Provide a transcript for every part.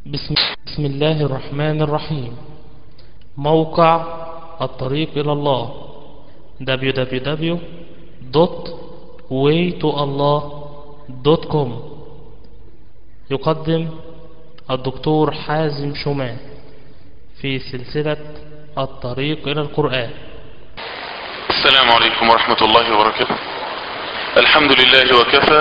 بسم, بسم الله الرحمن الرحيم موقع الطريق إلى الله www.waytoallah.com يقدم الدكتور حازم شومان في سلسلة الطريق إلى القرآن السلام عليكم ورحمة الله وبركاته الحمد لله وكفى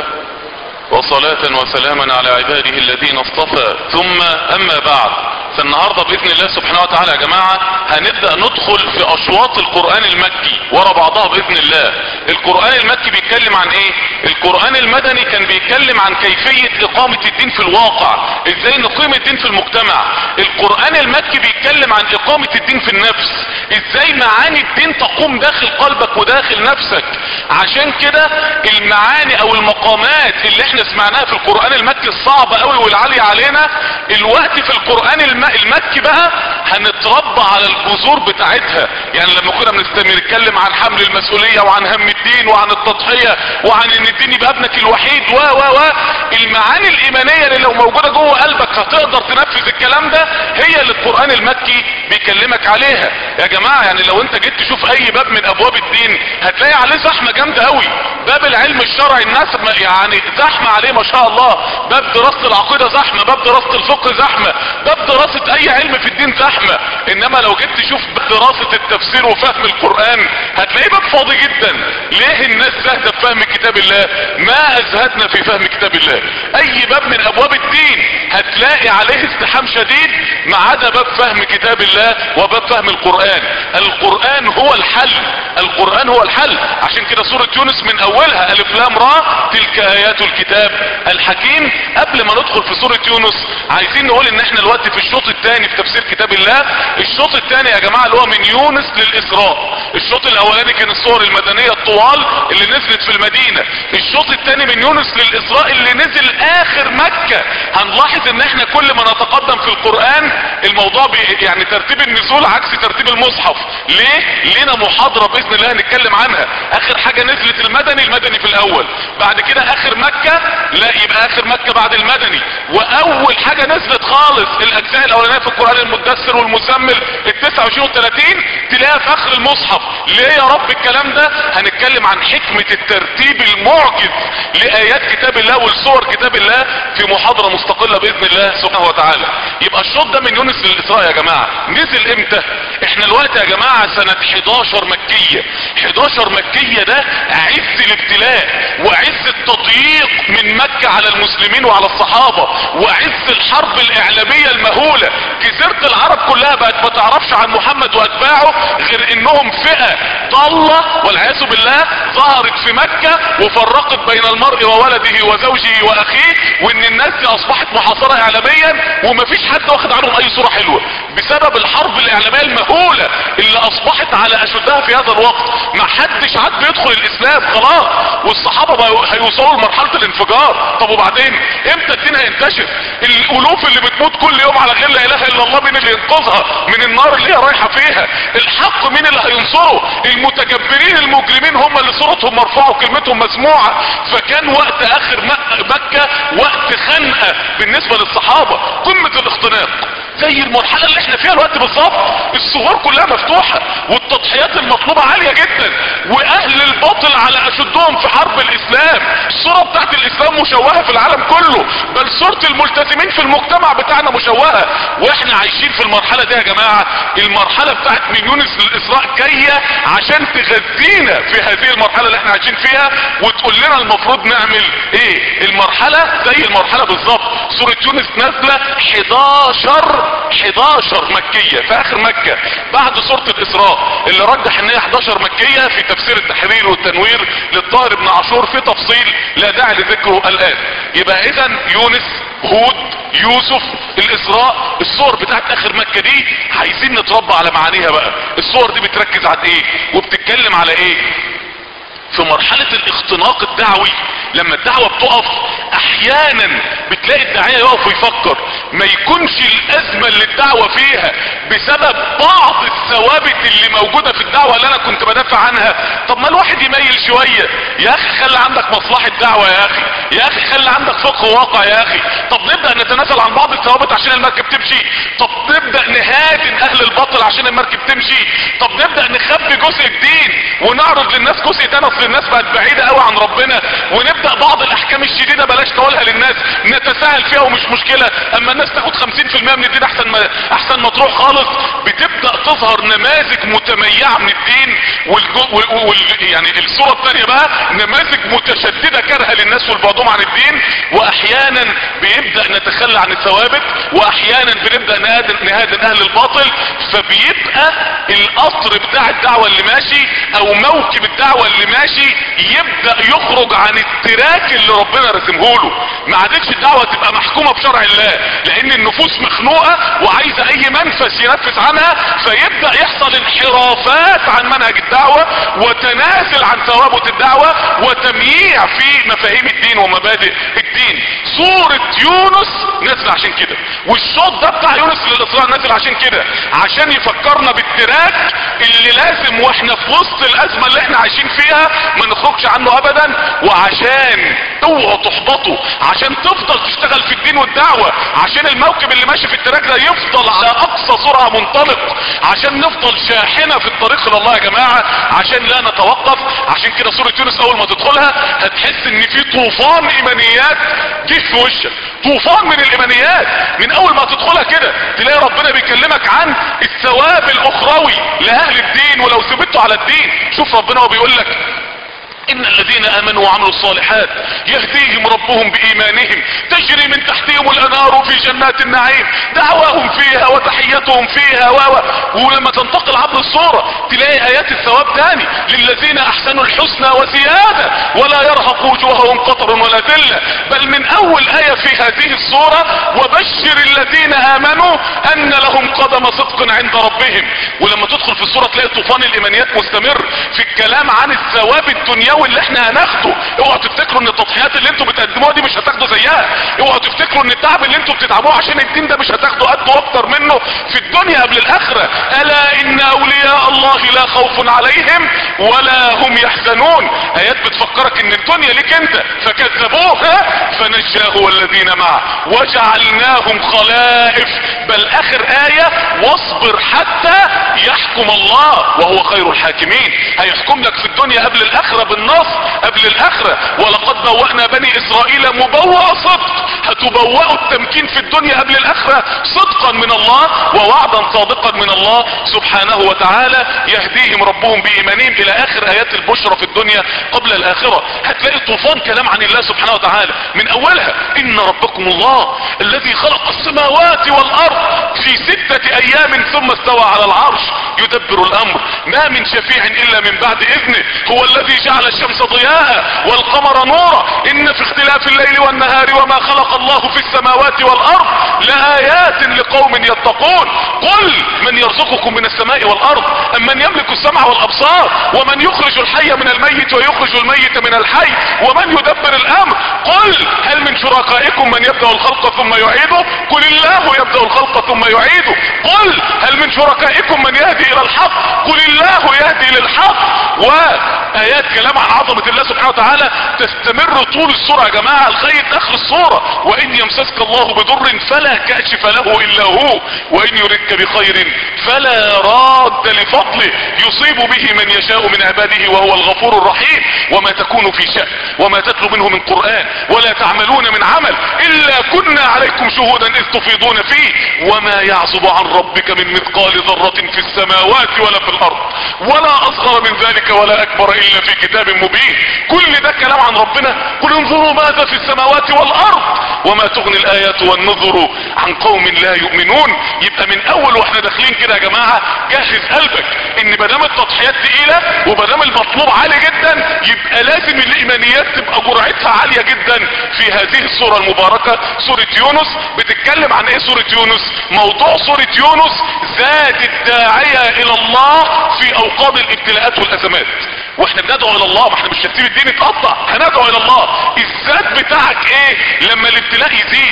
وصلاة وسلاما على عباده الذين اصطفى ثم اما بعد فالنهاردة باذن الله سبحانه وتعالى يا جماعة هنبدأ ندخل في اشواط القرآن المكي ورا بعضها باذن الله القرآن المكي بيتكلم عن ايه القرآن المدني كان بيتكلم عن كيفية اقامة الدين في الواقع ازاي نقيم الدين في المجتمع القرآن المكي بيتكلم عن اقامة الدين في النفس ازاي معاني الدين تقوم داخل قلبك وداخل نفسك عشان كده المعاني او المقامات اللي احنا سمعناها في القرآن المكي الصعبة قوي والعالية علينا الوقت في القرآن الم... المكي بقى هنتربى على الجذور بتاعتها يعني لما كنا بنتكلم عن حمل المسؤولية وعن هم الدين وعن التضحية وعن ان الدين يبقى ابنك الوحيد و و و المعاني الايمانية اللي لو موجودة جوه قلبك هتقدر تنفذ الكلام ده هي اللي القرآن المكي بيكلمك عليها يا جماعة يعني لو انت جيت تشوف اي باب من ابواب الدين هتلاقي عليه زحمة جامدة قوي باب العلم الشرعي الناس يعني زحمة عليه ما شاء الله باب دراسة العقيدة زحمة باب دراسة الفقه زحمة باب دراسة اي علم في الدين زحمة انما لو جيت تشوف دراسة التفسير وفهم القرآن هتلاقيه باب فاضي جدا ليه الناس زهدة في فهم كتاب الله ما ازهدنا في فهم كتاب الله اي باب من ابواب الدين هتلاقي عليه استحام شديد ما عدا باب فهم كتاب الله وباب فهم القرآن القرآن هو الحل القرآن هو الحل عشان كده سورة يونس من اولها الف لام را تلك ايات الكتاب الحكيم قبل ما ندخل في سورة يونس عايزين نقول ان احنا الوقت في الشوط الثاني في تفسير كتاب الله الشوط الثاني يا جماعة اللي هو من يونس للاسراء الشوط الاولاني كان الصور المدنية الطوال اللي نزلت في المدينة الشوط الثاني من يونس للاسراء اللي نزل اخر مكة هنلاحظ ان احنا كل ما نتقدم في القرآن الموضوع بي يعني ترتيب النزول عكس ترتيب المصحف ليه لينا محاضرة باذن الله هنتكلم عنها اخر حاجة نزلت المدني المدني في الاول بعد كده اخر مكة لا يبقى اخر مكة بعد المدني واول حاجة نزلت خالص الاجزاء الاولانية في القرآن المدثر والمزمل ال 29 و 30 تلاقيها في اخر المصحف ليه يا رب الكلام ده هنتكلم عن حكمة الترتيب المعجز لايات كتاب الله والصور كتاب الله في محاضرة مستقلة باذن الله سبحانه وتعالى يبقى الشوط ده من يونس للاسراء يا جماعة نزل امتى احنا الوقت يا جماعة سنة 11 مكية 11 مكية ده عز الابتلاء وعز التضييق من مكة على المسلمين وعلى الصحابة وعز الحرب الاعلامية المهولة جزيرة العرب كلها بقت ما تعرفش عن محمد واتباعه غير انهم فئة ضالة والعياذ بالله ظهرت في مكة وفرقت بين المرء وولده وزوجه واخيه وان الناس دي اصبحت محاصرة اعلاميا ومفيش حد واخد عنهم اي صورة حلوة بسبب الحرب الاعلامية المهولة اللي اصبحت على اشدها في هذا الوقت ما حدش عاد بيدخل الاسلام خلاص والصحابة بقوا هيوصلوا لمرحلة الانفجار طب وبعدين امتى الدين هينتشر الالوف اللي بتموت كل يوم على غير لا اله الا الله مين اللي ينقذها من النار اللي هي رايحة فيها الحق مين اللي هينصره المتجبرين المجرمين هم اللي صورتهم مرفوعة وكلمتهم مسموعة فكان وقت اخر مكة وقت خنقة بالنسبة للصحابة قمة الاختناق زي المرحلة اللي احنا فيها الوقت بالظبط الصغور كلها مفتوحة والتضحيات المطلوبة عالية جدا واهل الباطل على اشدهم في حرب الاسلام الصورة بتاعت الاسلام مشوهة في العالم كله بل صورة الملتزمين في المجتمع بتاعنا مشوهة واحنا عايشين في المرحلة دي يا جماعة المرحلة بتاعت من يونس للاسراء جاية عشان تغذينا في هذه المرحلة اللي احنا عايشين فيها وتقول لنا المفروض نعمل ايه المرحلة زي المرحلة بالظبط سورة يونس نازلة 11 11 مكية في اخر مكة بعد سورة الاسراء اللي رجح ان هي 11 مكية في تفسير التحرير والتنوير للطاهر بن عاشور في تفصيل لا داعي لذكره الان يبقى اذا يونس هود يوسف الاسراء الصور بتاعت اخر مكة دي عايزين نتربى على معانيها بقى الصور دي بتركز على ايه وبتتكلم على ايه في مرحلة الاختناق الدعوي لما الدعوة بتقف احيانا بتلاقي الداعية يقف ويفكر ما يكونش الازمة اللي الدعوة فيها بسبب بعض الثوابت اللي موجودة في الدعوة اللي انا كنت بدافع عنها طب ما الواحد يميل شوية يا اخي خلي عندك مصلحة دعوة يا اخي يا اخي خلي عندك فقه واقع يا اخي طب نبدأ نتنازل عن بعض الثوابت عشان المركب تمشي طب نبدأ نهادن اهل الباطل عشان المركب تمشي طب نبدأ نخبي جزء الدين ونعرض للناس جزء تاني اصل الناس بقت بعيدة قوي عن ربنا ونبدأ بعض الاحكام الشديدة بلاش تقولها للناس نتساهل فيها ومش مشكلة اما الناس تاخد 50% من الدين احسن ما احسن ما تروح خالص بتبدأ تظهر نماذج متميعة من الدين والجو وال وال يعني الصورة الثانية بقى نماذج متشددة كارهة للناس والبعضهم عن الدين واحيانا بيبدأ نتخلى عن الثوابت واحيانا بنبدأ نهادن, نهادن اهل الباطل فبيبقى القطر بتاع الدعوة اللي ماشي او موكب الدعوة اللي ماشي يبدأ يخرج عن التراك اللي ربنا رسمه له ما عادتش الدعوة تبقى محكومة بشرع الله لان النفوس مخنوقة وعايزة اي منفس ينفس عنها فيبدأ يحصل انحرافات عن منهج الدعوة وتنازل عن ثوابت الدعوة وتمييع في مفاهيم الدين ومبادئ الدين سورة يونس نازل عشان كده والشوط ده بتاع يونس للإسراء نازل عشان كده عشان يفكرنا بالتراك اللي لازم واحنا في وسط الازمة اللي احنا عايشين فيها ما نخرجش عنه ابدا وعشان اوعوا تحبطوا عشان تفضل تشتغل في الدين والدعوة عشان الموكب اللي ماشي في التراك ده يفضل على اقصى سرعة منطلق عشان نفضل شاحنة في الطريق الى الله يا جماعة عشان لا نتوقف عشان كده سورة يونس اول ما تدخلها هتحس ان في طوفان ايمانيات جه في وشك طوفان من الايمانيات من اول ما تدخلها كده تلاقي ربنا بيكلمك عن الثواب الاخروي لاهل الدين ولو ثبتوا على الدين شوف ربنا وبيقول لك ان الذين امنوا وعملوا الصالحات يهديهم ربهم بايمانهم تجري من تحتهم الانهار في جنات النعيم دعواهم فيها وتحيتهم فيها و ولما تنتقل عبر الصورة تلاقي ايات الثواب تاني للذين احسنوا الحسنى وزيادة ولا يرهق وجوههم قطر ولا ذلة بل من اول اية في هذه الصورة وبشر الذين امنوا ان لهم قدم صدق عند ربهم ولما تدخل في الصورة تلاقي طوفان الايمانيات مستمر في الكلام عن الثواب الدنيوي الدنيوي اللي احنا هناخده اوعوا تفتكروا ان التضحيات اللي انتوا بتقدموها دي مش هتاخدوا زيها اوعوا تفتكروا ان التعب اللي انتوا بتتعبوه عشان الدين ده مش هتاخدوا قده اكتر منه في الدنيا قبل الاخرة الا ان اولياء الله لا خوف عليهم ولا هم يحزنون ايات بتفكرك ان الدنيا ليك انت فكذبوها فنجاه والذين معه وجعلناهم خلائف بل اخر ايه واصبر حتى يحكم الله وهو خير الحاكمين هيحكم لك في الدنيا قبل الاخرة بالنص قبل الاخرة ولقد بوأنا بني اسرائيل مبوأ صدق هتبوأوا التمكين في الدنيا قبل الاخرة صدقا من الله ووعدا صادقا من الله سبحانه وتعالى يهديهم ربهم بايمانهم الى اخر ايات البشرى في الدنيا قبل الاخرة هتلاقي طوفان كلام عن الله سبحانه وتعالى من اولها ان ربكم الله الذي خلق السماوات والارض في ستة ايام ثم استوى على العرش يدبر الامر ما من شفيع الا من بعد اذنه هو الذي جعل الشمس ضياء والقمر نورا ان في اختلاف الليل والنهار وما خلق الله في السماوات والارض لآيات لقوم يتقون قل من يرزقكم من السماء والارض ام من يملك السمع والابصار ومن يخرج الحي من الميت ويخرج الميت من الحي ومن يدبر الامر قل هل من شركائكم من يبدأ الخلق ثم يعيده قل الله يبدأ الخلق ثم يعيده قل هل من شركائكم من يهدي الى الحق قل الله يهدي للحق وايات كلام عن عظمة الله سبحانه وتعالى تستمر طول الصورة يا جماعة لغاية اخر الصورة وان يمسسك الله بضر فلا كاشف له الا هو وان يردك بخير فلا راد لفضله يصيب به من يشاء من عباده وهو الغفور الرحيم وما تكون في شأن وما تتلو منه من قرآن ولا تعملون من عمل الا كنا عليكم شهودا اذ تفيضون فيه وما يعصب عن ربك من مثقال ذرة في السماوات ولا في الارض ولا اصغر من ذلك ولا اكبر الا في كتاب مبين كل ده كلام عن ربنا قل انظروا ماذا في السماوات والارض وما تغني الايات والنذر عن قوم لا يؤمنون يبقى من اول واحنا داخلين كده يا جماعة جهز قلبك ان مدام التضحيات تقيلة ومدام المطلوب عالي جدا يبقى لازم الايمانيات تبقى جرعتها عالية جدا في هذه السورة المباركة سورة يونس بتتكلم عن ايه سورة يونس موضوع سورة يونس ذات الداعية الى الله في اوقات الابتلاءات والازمات واحنا بندعو الى الله ما احنا مش هنسيب الدين يتقطع هندعو الى الله الذات بتاعك ايه لما الابتلاء يزيد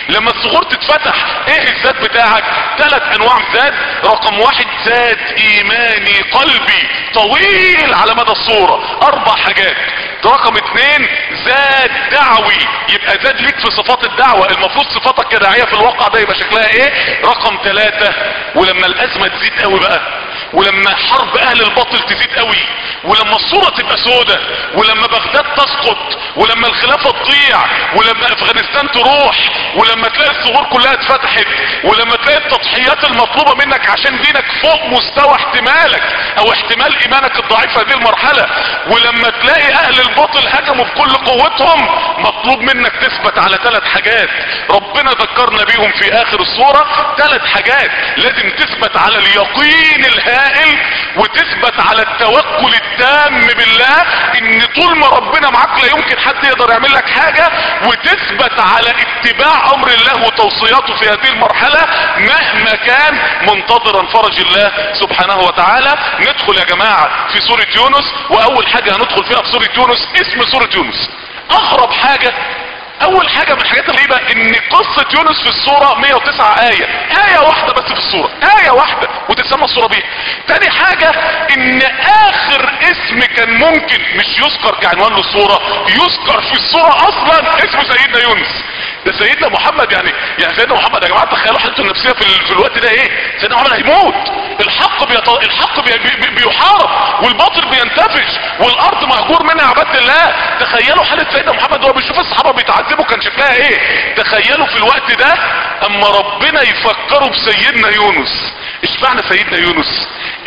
لما الصخور تتفتح ايه الزاد بتاعك ثلاث انواع زاد رقم واحد زاد ايماني قلبي طويل على مدى الصورة اربع حاجات رقم اتنين زاد دعوي يبقى زاد ليك في صفات الدعوة المفروض صفاتك كداعية في الواقع ده يبقى شكلها ايه رقم ثلاثة ولما الازمة تزيد قوي بقى ولما حرب اهل الباطل تزيد قوي ولما الصورة تبقى سودة ولما بغداد تسقط ولما الخلافة تضيع ولما افغانستان تروح ولما تلاقي الثغور كلها اتفتحت ولما تلاقي التضحيات المطلوبة منك عشان دينك فوق مستوى احتمالك او احتمال ايمانك الضعيف في هذه المرحلة ولما تلاقي اهل الباطل هجموا بكل قوتهم مطلوب منك تثبت على ثلاث حاجات ربنا ذكرنا بيهم في اخر الصورة ثلاث حاجات لازم تثبت على اليقين الهائل وتثبت على التوكل التام بالله ان طول ما ربنا معاك لا يمكن حد يقدر يعمل لك حاجة وتثبت على اتباع امر الله وتوصياته في هذه المرحلة مهما كان منتظرا فرج الله سبحانه وتعالى ندخل يا جماعة في سورة يونس واول حاجة هندخل فيها في سورة يونس اسم سورة يونس اغرب حاجة اول حاجة من الحاجات الغريبة ان قصة يونس في الصورة 109 اية اية واحدة بس في الصورة اية واحدة وتتسمى الصورة بيها تاني حاجة ان اخر اسم كان ممكن مش يذكر كعنوان للصورة يذكر في الصورة اصلا اسم سيدنا يونس ده سيدنا محمد يعني يعني سيدنا محمد يا جماعه تخيلوا حالته النفسيه في, ال... في الوقت ده ايه سيدنا محمد هيموت الحق بيط... الحق بي... بي... بيحارب والباطل بينتفش والارض مهجور منها عباد الله تخيلوا حاله سيدنا محمد وهو بيشوف الصحابه بيتعذبوا كان شكلها ايه تخيلوا في الوقت ده اما ربنا يفكروا بسيدنا يونس اشمعنى سيدنا يونس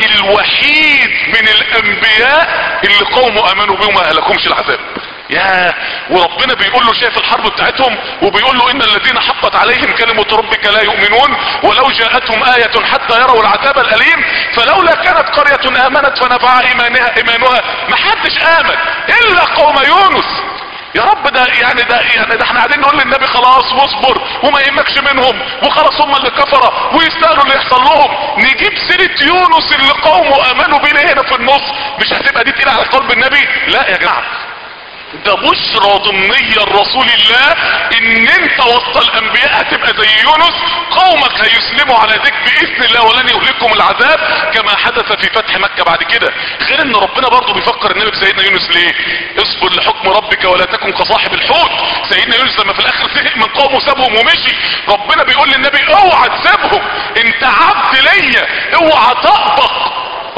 الوحيد من الانبياء اللي قوموا امنوا بيه وما اهلكهمش العذاب يا وربنا بيقول له شايف الحرب بتاعتهم وبيقول له ان الذين حقت عليهم كلمة ربك لا يؤمنون ولو جاءتهم آية حتى يروا العذاب الأليم فلولا كانت قرية آمنت فنفع إيمانها, إيمانها ما حدش آمن إلا قوم يونس يا رب ده يعني ده يعني ده احنا قاعدين نقول للنبي خلاص واصبر وما يهمكش منهم وخلاص هم اللي كفرة ويستاهلوا اللي يحصل لهم نجيب سيرة يونس اللي قومه امنوا بيه هنا في النص مش هتبقى دي تقيلة على قلب النبي لا يا جماعة ده بشرى ضمنية لرسول الله ان انت وسط الانبياء هتبقى زي يونس قومك هيسلموا على ذيك باذن الله ولن يهلكهم العذاب كما حدث في فتح مكة بعد كده غير ان ربنا برضه بيفكر النبي بسيدنا يونس ليه اصبر لحكم ربك ولا تكن كصاحب الحوت سيدنا يونس لما في الاخر زهق من قومه سابهم ومشي ربنا بيقول للنبي اوعى تسيبهم انت عبد ليا اوعى تقبق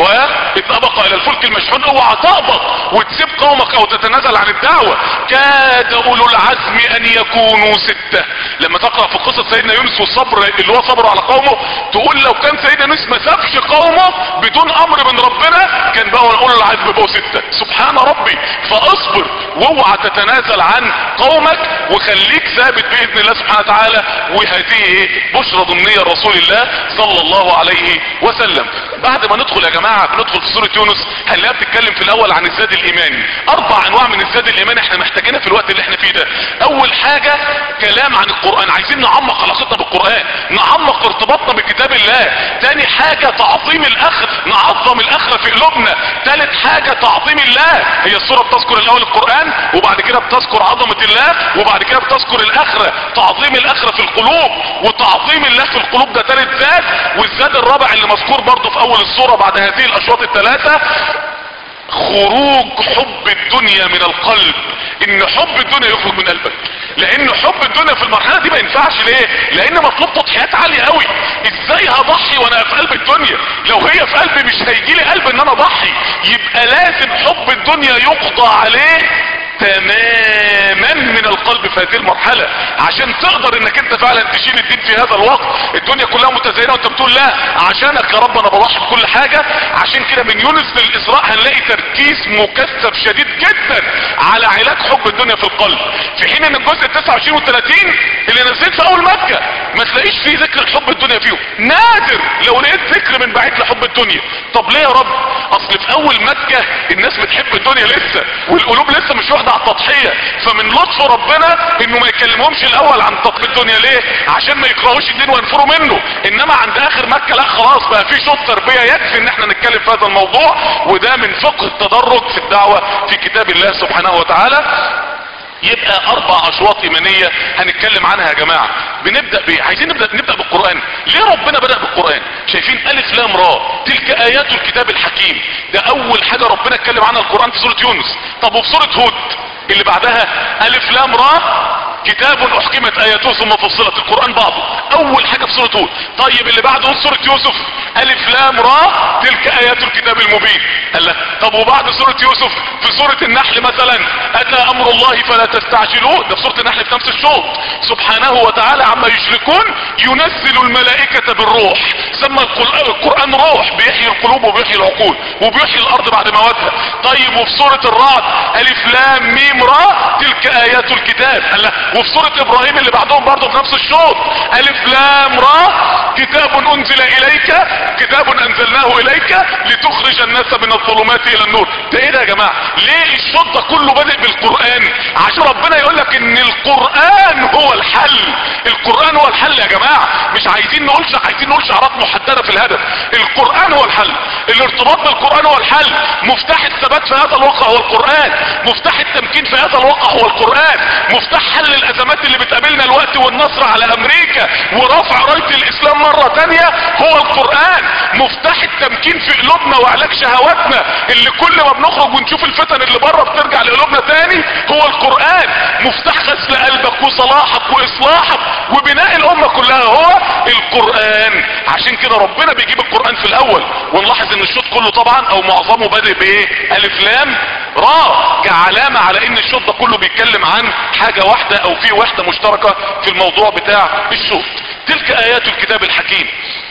واذ ابق الى الفلك المشحون اوعى تقبض وتسيب قومك او تتنازل عن الدعوة كاد اولو العزم ان يكونوا ستة لما تقرأ في قصة سيدنا يونس والصبر اللي هو صبره على قومه تقول لو كان سيدنا يونس ما سابش قومه بدون امر من ربنا كان بقى اولو العزم بقوا ستة سبحان ربي فاصبر واوعى تتنازل عن قومك وخليك ثابت باذن الله سبحانه وتعالى وهذه ايه بشرى ضمنية رسول الله صلى الله عليه وسلم بعد ما ندخل يا جماعة بندخل في سورة يونس هنلاقيها بتتكلم في الاول عن الزاد الايماني اربع انواع من الزاد الايماني احنا محتاجينها في الوقت اللي احنا فيه ده اول حاجة كلام عن القرآن عايزين نعمق علاقتنا بالقرآن نعمق ارتباطنا بكتاب الله تاني حاجة تعظيم الاخر نعظم الاخرة في قلوبنا تالت حاجة تعظيم الله هي السورة بتذكر الاول القرآن وبعد كده بتذكر عظمة الله وبعد كده بتذكر الاخرة تعظيم الاخرة في القلوب وتعظيم الله في القلوب ده تالت زاد والزاد الرابع اللي مذكور برضه في اول السورة بعد هذه الاشواط الثلاثة خروج حب الدنيا من القلب ان حب الدنيا يخرج من قلبك لان حب الدنيا في المرحله دي ما ينفعش ليه لان مطلوب تضحيات عاليه قوي ازاي هضحي وانا في قلب الدنيا لو هي في قلبي مش هيجي لي قلب ان انا اضحي يبقى لازم حب الدنيا يقضى عليه تماما من القلب في هذه المرحلة عشان تقدر انك انت فعلا تشيل الدين في هذا الوقت الدنيا كلها متزينة وانت بتقول لا عشانك يا رب انا بضحي بكل حاجة عشان كده من يونس للاسراء هنلاقي تركيز مكثف شديد جدا على علاج حب الدنيا في القلب في حين ان الجزء 29 و 30 اللي نزلت في اول مكة ما تلاقيش فيه ذكر حب الدنيا فيهم نادر لو لقيت ذكر من بعيد لحب الدنيا طب ليه يا رب اصل في اول مكة الناس بتحب الدنيا لسه والقلوب لسه مش واخدة على التضحية فمن لطف ربنا انه ما يكلمهمش الاول عن تطبيق الدنيا ليه عشان ما يكرهوش الدين وينفروا منه انما عند اخر مكة لا خلاص بقى في شوط تربية يكفي ان احنا نتكلم في هذا الموضوع وده من فقه التدرج في الدعوة في كتاب الله سبحانه وتعالى يبقى اربع اشواط ايمانية هنتكلم عنها يا جماعة بنبدأ بايه عايزين نبدأ نبدأ بالقرآن ليه ربنا بدأ بالقرآن شايفين الف لام را تلك ايات الكتاب الحكيم ده اول حاجة ربنا اتكلم عنها القرآن في سورة يونس طب وفي سورة هود اللي بعدها الف لام را كتاب احكمت اياته ثم فصلت القرآن بعضه اول حاجة في سورة هود طيب اللي بعده سورة يوسف الف لام را تلك ايات الكتاب المبين قال لك طب وبعد سورة يوسف في سورة النحل مثلا اتى امر الله فلا تستعجلوه ده في سورة النحل في نفس الشوط سبحانه وتعالى عما يشركون ينزل الملائكة بالروح سمى القرآن روح بيحيي القلوب وبيحيي العقول وبيحيي الارض بعد موتها طيب وفي سورة الرعد الف لام ميم را تلك ايات الكتاب قال لك وفي سورة ابراهيم اللي بعدهم برضه في نفس الشوط الف لام را كتاب انزل اليك كتاب انزلناه اليك لتخرج الناس من الظلمات الى النور ده ايه ده يا جماعة ليه الشوط ده كله بادئ بالقرآن عشان ربنا يقول لك ان القرآن هو الحل القرآن هو الحل يا جماعة مش عايزين نقول عايزين نقول شعارات محددة في الهدف القرآن هو الحل الارتباط بالقرآن هو الحل مفتاح الثبات في هذا الواقع هو القرآن مفتاح التمكين في هذا الواقع هو القرآن مفتاح حل الازمات اللي بتقابلنا الوقت والنصر على امريكا ورفع راية الاسلام مرة تانية هو القرآن مفتاح التمكين في قلوبنا وعلاج شهواتنا اللي كل ما بنخرج ونشوف الفتن اللي بره بترجع لقلوبنا تاني هو القرآن مفتاح غسل قلبك وصلاحك واصلاحك وبناء الامة كلها هو القرآن عشان كده ربنا بيجيب القرآن في الاول ونلاحظ ان الشوط كله طبعا او معظمه بادئ بايه الف لام را كعلامة على ان الشوط ده كله بيتكلم عن حاجة واحدة او في واحدة مشتركة في الموضوع بتاع الشوط تلك ايات الكتاب الحكيم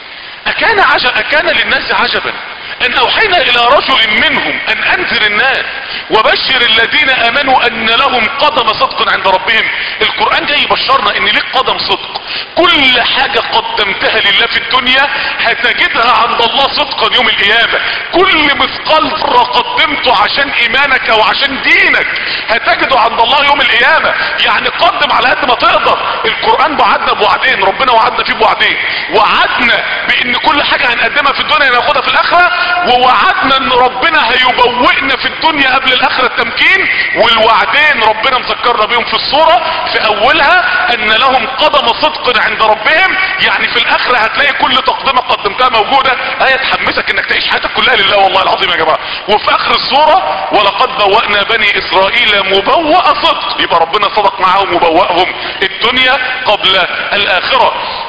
اكان عجب اكان للناس عجبا ان اوحينا الى رجل منهم ان انذر الناس وبشر الذين امنوا ان لهم قدم صدق عند ربهم القرآن جاي يبشرنا ان ليك قدم صدق كل حاجة قدمتها لله في الدنيا هتجدها عند الله صدقا يوم القيامة كل مثقال ذرة قدمته عشان ايمانك وعشان دينك هتجده عند الله يوم القيامة يعني قدم على قد ما تقدر القرآن وعدنا بوعدين ربنا وعدنا فيه بوعدين وعدنا بان كل حاجة هنقدمها في الدنيا ناخدها في الاخرة ووعدنا ان ربنا هيبوئنا في الدنيا قبل الاخرة التمكين والوعدين ربنا مذكرنا بيهم في الصورة في اولها ان لهم قدم صدق عند ربهم يعني في الاخرة هتلاقي كل تقدمة قدمتها موجودة ايه تحمسك انك تعيش حياتك كلها لله والله العظيم يا جماعة وفي اخر الصورة ولقد بوأنا بني اسرائيل مبوأ صدق يبقى ربنا صدق معاهم وبوأهم الدنيا قبل الاخرة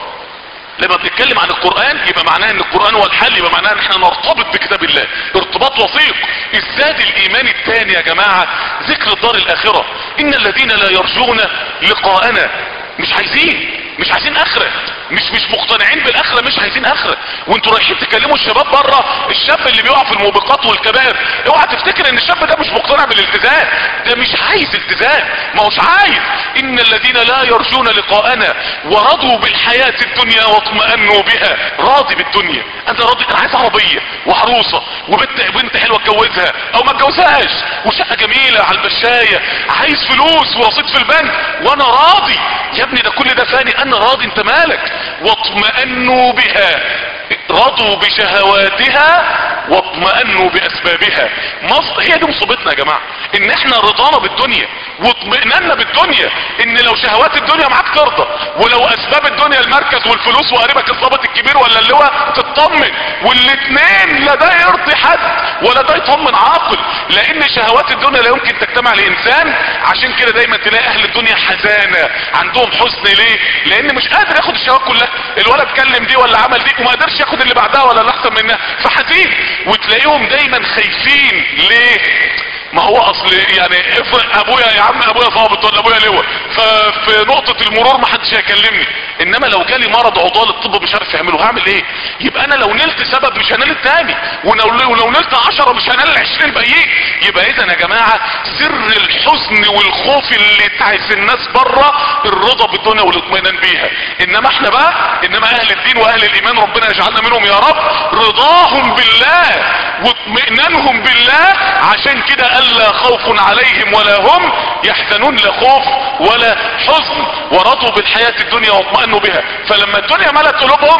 لما بنتكلم عن القرآن يبقى معناه ان القرآن هو الحل يبقى معناه ان احنا نرتبط بكتاب الله ارتباط وثيق الزاد الايمان الثاني يا جماعة ذكر الدار الاخرة ان الذين لا يرجون لقاءنا مش عايزين مش عايزين اخرة مش مش مقتنعين بالاخرة مش عايزين اخرة وانتوا رايحين تكلموا الشباب بره الشاب اللي بيقع في الموبقات والكبائر اوعى تفتكر ان الشاب ده مش مقتنع بالالتزام ده مش عايز التزام ما هوش عايز ان الذين لا يرجون لقاءنا ورضوا بالحياة الدنيا واطمأنوا بها راضي بالدنيا انا راضي انا عايز عربية وعروسة وبنت بنت حلوة اتجوزها او ما اتجوزهاش وشقة جميلة على المشاية عايز فلوس ورصيد في البنك وانا راضي يا ابني ده كل ده فاني انا راضي انت مالك واطمأنوا بها رضوا بشهواتها واطمأنوا باسبابها مصر هي دي مصيبتنا يا جماعة ان احنا رضانا بالدنيا واطمئننا بالدنيا ان لو شهوات الدنيا معاك ترضى ولو اسباب الدنيا المركز والفلوس وقريبك الضابط الكبير ولا اللواء تطمن والاتنين لا ده يرضي حد ولا ده يطمن عاقل لان شهوات الدنيا لا يمكن تجتمع لانسان عشان كده دايما تلاقي اهل الدنيا حزانة عندهم حزن ليه لان مش قادر ياخد الشهوات كلها الولد اتكلم دي ولا عمل دي وما قدرش ياخد اللي بعدها ولا اللي احسن منها فحزين وتلاقيهم دايما خايفين ليه ما هو اصل يعني افرق ابويا يا عم ابويا ضابط ولا ابويا لواء ففي نقطة المرور ما حدش هيكلمني انما لو جالي مرض عضال الطب مش عارف يعمله هعمل ايه يبقى انا لو نلت سبب مش هنال التاني ولو ولو نلت عشرة مش هنال العشرين الباقيين يبقى اذا يا جماعة سر الحزن والخوف اللي تعس الناس بره الرضا بالدنيا والاطمئنان بيها انما احنا بقى انما اهل الدين واهل الايمان ربنا يجعلنا منهم يا رب رضاهم بالله واطمئنانهم بالله عشان كده الا خوف عليهم ولا هم يحزنون لا خوف ولا حزن ورضوا بالحياة الدنيا واطمئنوا بها فلما الدنيا ملت قلوبهم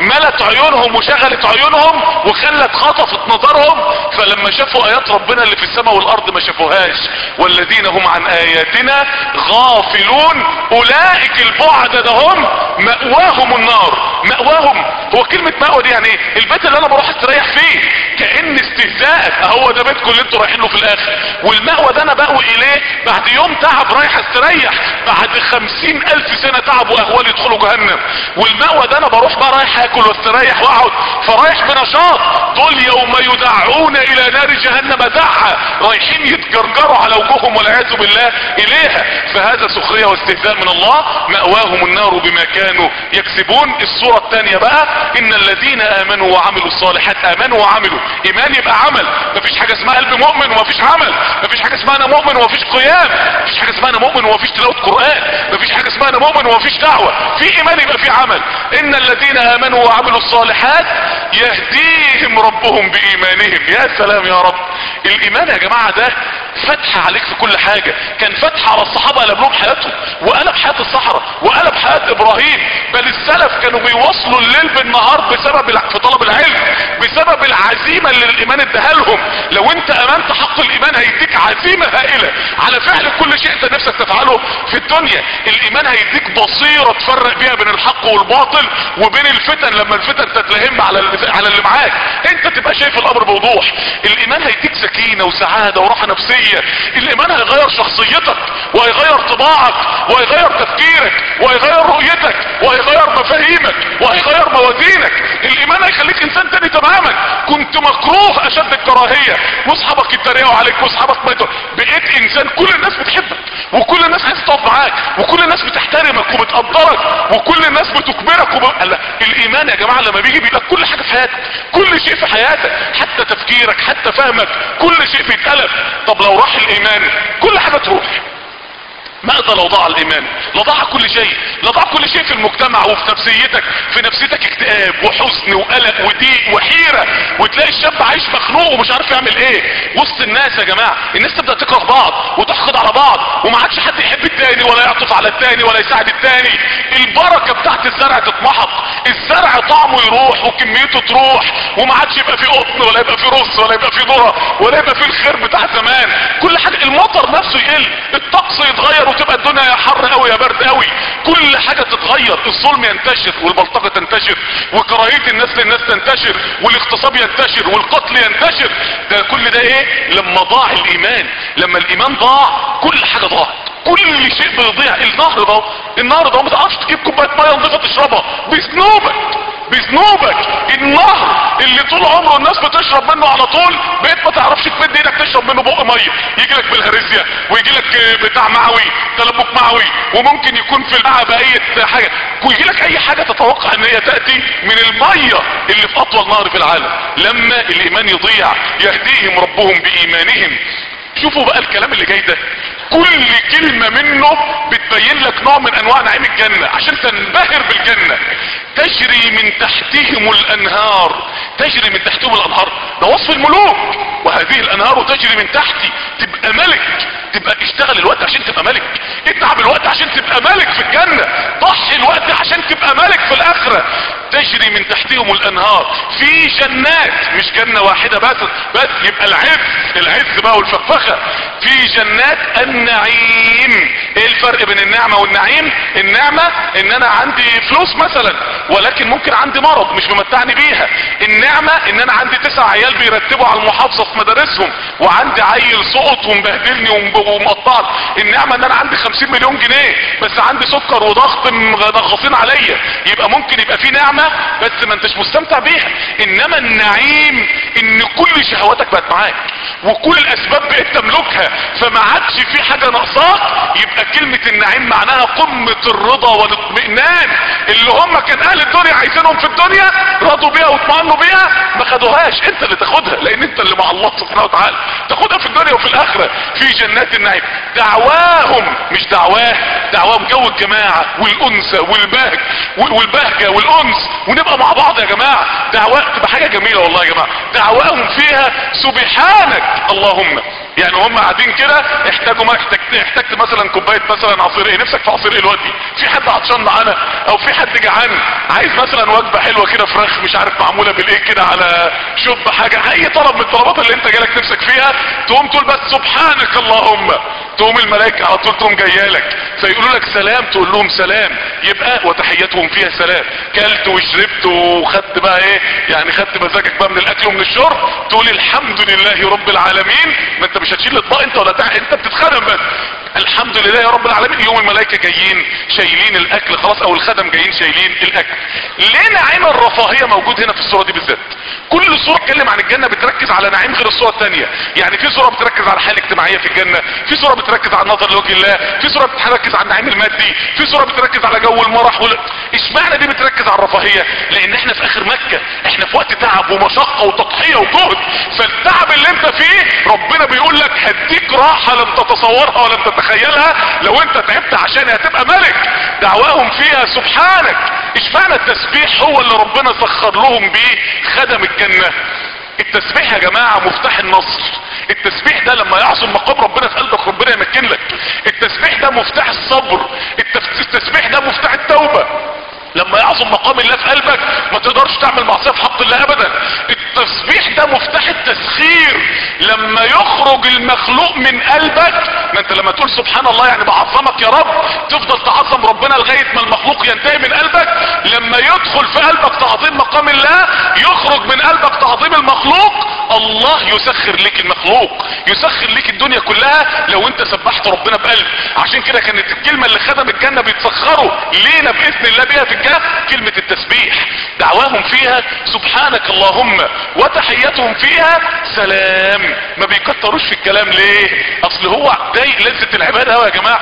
ملت عيونهم وشغلت عيونهم وخلت خطفت نظرهم فلما شافوا ايات ربنا اللي في السماء والارض ما شافوهاش والذين هم عن اياتنا غافلون اولئك البعد ده هم مأواهم النار مأواهم هو كلمة مأوى دي يعني ايه البيت اللي انا بروح استريح فيه كأن استهزاء اهو ده بيتكم اللي انتوا رايحين له في الاخر والمأوى ده انا بأوي اليه بعد يوم تعب رايح استريح بعد خمسين الف سنة تعب واهوال يدخلوا جهنم والمأوى ده انا بروح بقى رايح اكل واستريح واقعد فرايح بنشاط دول يوم يدعون الى نار جهنم دعا رايحين يتجرجروا على وجوههم والعياذ بالله اليها فهذا سخرية واستهزاء من الله مأواهم النار بما كانوا يكسبون الصورة الثانية بقى ان الذين امنوا وعملوا الصالحات امنوا وعملوا ايمان يبقى عمل مفيش حاجة اسمها قلب مؤمن ومفيش عمل مفيش حاجة اسمها انا مؤمن ومفيش قيام مفيش حاجة اسمها انا مؤمن ومفيش تلاوة قرآن مفيش حاجة اسمها انا مؤمن ومفيش دعوة في ايمان يبقى في عمل ان الذين امنوا وعملوا الصالحات يهديهم ربهم بايمانهم يا سلام يا رب الايمان يا جماعة ده فتح عليك في كل حاجة كان فتح على الصحابة قلب لهم حياتهم وقلب حياة الصحراء وقلب حياة ابراهيم بل السلف كانوا بيوصلوا الليل بالنهار بسبب الع- في طلب العلم بسبب العزيمة اللي الايمان اداها لهم لو انت امنت حق الايمان هيديك عزيمة هائلة على فعل كل شيء انت نفسك تفعله في الدنيا الايمان هيديك بصيرة تفرق بيها بين الحق والباطل وبين الفتن لما الفتن تتلهم على اللي على اللي معاك انت تبقى شايف الامر بوضوح الايمان هيديك سكينة وسعادة وراحة نفسية الايمان هيغير شخصيتك وهيغير طباعك وهيغير تفكيرك وهيغير رؤيتك وهيغير مفاهيمك وهيغير موازينك الايمان هيخليك انسان تاني تماما كنت مكروه اشد الكراهية واصحابك يتريقوا عليك واصحابك ماتوا بقيت انسان كل الناس بتحبك وكل الناس عايزه تقف معاك وكل الناس بتحترمك وبتقدرك وكل الناس بتكبرك وب... لا، الايمان يا جماعه لما بيجي بيبقى كل حاجه في حياتك كل شيء في حياتك حتى تفكيرك حتى فهمك كل شيء بيتقلب طب لو راح الايمان كل حاجه تروح ماذا لو ضاع الايمان لو ضاع كل شيء لو ضاع كل شيء في المجتمع وفي نفسيتك في نفسيتك اكتئاب وحزن وقلق وضيق وحيرة وتلاقي الشاب عايش مخنوق ومش عارف يعمل ايه وسط الناس يا جماعة الناس تبدأ تكره بعض وتحقد على بعض وما عادش حد يحب التاني ولا يعطف على التاني ولا يساعد التاني البركة بتاعت الزرع تتمحق الزرع طعمه يروح وكميته تروح وما عادش يبقى فيه قطن ولا يبقى فيه رز ولا يبقى فيه ذره ولا يبقى فيه الخير بتاع زمان كل حاجة المطر نفسه يقل الطقس يتغير وتبقى الدنيا يا حر قوي يا برد قوي كل حاجة تتغير الظلم ينتشر والبلطجة تنتشر وكراهية الناس للناس تنتشر والاغتصاب ينتشر والقتل ينتشر ده كل ده ايه لما ضاع الايمان لما الايمان ضاع كل حاجة ضاعت كل شيء بيضيع النهر ده النهر ده ما تعرفش تجيب كوبايه ميه نظيفه تشربها بذنوبك بذنوبك النهر اللي طول عمره الناس بتشرب منه على طول بقيت ما تعرفش تمد ايدك تشرب منه بق ميه يجي لك بالهرسيا ويجي لك بتاع معوي تلبك معوي وممكن يكون في الماء بقيه حاجه ويجي لك اي حاجه تتوقع ان هي تاتي من الميه اللي في اطول نهر في العالم لما الايمان يضيع يهديهم ربهم بايمانهم شوفوا بقى الكلام اللي جاي ده كل كلمة منه بتبين لك نوع من انواع نعيم الجنة عشان تنبهر بالجنة تجري من تحتهم الانهار تجري من تحتهم الانهار ده وصف الملوك وهذه الانهار تجري من تحتي تبقى ملك تبقى اشتغل الوقت عشان تبقى ملك اتعب الوقت عشان تبقى ملك في الجنة ضحي الوقت عشان تبقى ملك في الاخرة تجري من تحتهم الانهار في جنات مش جنة واحدة بس بس يبقى العز العز بقى والفخفخة في جنات النعيم ايه الفرق بين النعمة والنعيم النعمة ان انا عندي فلوس مثلا ولكن ممكن عندي مرض مش ممتعني بيها النعمة ان انا عندي تسع عيال بيرتبوا على المحافظة في مدارسهم وعندي عيل سقط ومبهدلني وم- ومقطعني النعمة ان انا عندي خمسين مليون جنيه بس عندي سكر وضغط منغصين عليا يبقى ممكن يبقى في نعمة بس ما انتش مستمتع بيها انما النعيم ان كل شهواتك بقت معاك وكل الاسباب بقيت تملكها فما عادش في حاجة ناقصاك يبقى كلمة النعيم معناها قمة الرضا والاطمئنان اللي هم كان اهل الدنيا عايزينهم في الدنيا رضوا بيها واطمئنوا بيها ما خدوهاش انت اللي تاخدها لان انت اللي مع الله سبحانه وتعالى تاخدها في الدنيا وفي الاخرة في جنات النعيم دعواهم مش دعواه دعواهم جو الجماعة والانثى والبهج والبهجة والانس ونبقى مع بعض يا جماعة دعواه تبقى حاجة جميلة والله يا جماعة دعواهم فيها سبحانك اللهم يعني هم قاعدين كده احتاجوا ما احتجت احتجت مثلا كوبايه مثلا عصير ايه نفسك في عصير ايه دلوقتي في حد عطشان معانا او في حد جعان عايز مثلا وجبه حلوه كده فراخ مش عارف معموله بالايه كده على شوب حاجه اي طلب من الطلبات اللي انت جالك نفسك فيها تقوم تقول بس سبحانك اللهم تقوم الملائكه على طول تقوم جايه لك فيقولوا لك سلام تقول لهم سلام يبقى وتحياتهم فيها سلام كلت وشربت وخدت بقى ايه يعني خدت مزاجك بقى من الاكل ومن الشرب تقول الحمد لله رب العالمين ما انت مش هتشيل اطباق انت ولا تع... انت بتتخدم بس الحمد لله يا رب العالمين يوم الملائكه جايين شايلين الاكل خلاص او الخدم جايين شايلين الاكل ليه نعيم الرفاهيه موجود هنا في الصوره دي بالذات كل صوره بتتكلم عن الجنه بتركز على نعيم غير الصوره الثانيه يعني في صوره بتركز على الحاله الاجتماعيه في الجنه في صوره بتركز على النظر لوجه الله في صوره بتركز على النعيم المادي في صوره بتركز على جو المرح وال... اشمعنى دي بتركز على الرفاهيه لان احنا في اخر مكه احنا في وقت تعب ومشقه وتضحيه وجهد فالتعب اللي انت فيه ربنا بيقول لك هديك راحه لم تتصورها ولم تتخيلها لو انت تعبت عشان هتبقى ملك دعواهم فيها سبحانك اشمعنى التسبيح هو اللي ربنا سخر لهم بيه خدم الجنه التسبيح يا جماعة مفتاح النصر التسبيح ده لما يعصم مقام ربنا في قلبك ربنا يمكن لك التسبيح ده مفتاح الصبر التف- التسبيح ده مفتاح التوبة لما يعظم مقام الله في قلبك ما تقدرش تعمل معصيه في حق الله ابدا التسبيح ده مفتاح التسخير لما يخرج المخلوق من قلبك ما انت لما تقول سبحان الله يعني بعظمك يا رب تفضل تعظم ربنا لغايه ما المخلوق ينتهي من قلبك لما يدخل في قلبك تعظيم مقام الله يخرج من قلبك تعظيم المخلوق الله يسخر لك المخلوق يسخر لك الدنيا كلها لو انت سبحت ربنا بقلب عشان كده كانت الكلمه اللي خدم الجنه بيتسخروا لينا باذن الله بيها في الجنه كلمه التسبيح دعواهم فيها سبحانك اللهم وتحيتهم فيها سلام ما بيكتروش في الكلام ليه اصل هو ضايق لذة العبادة أوي يا جماعة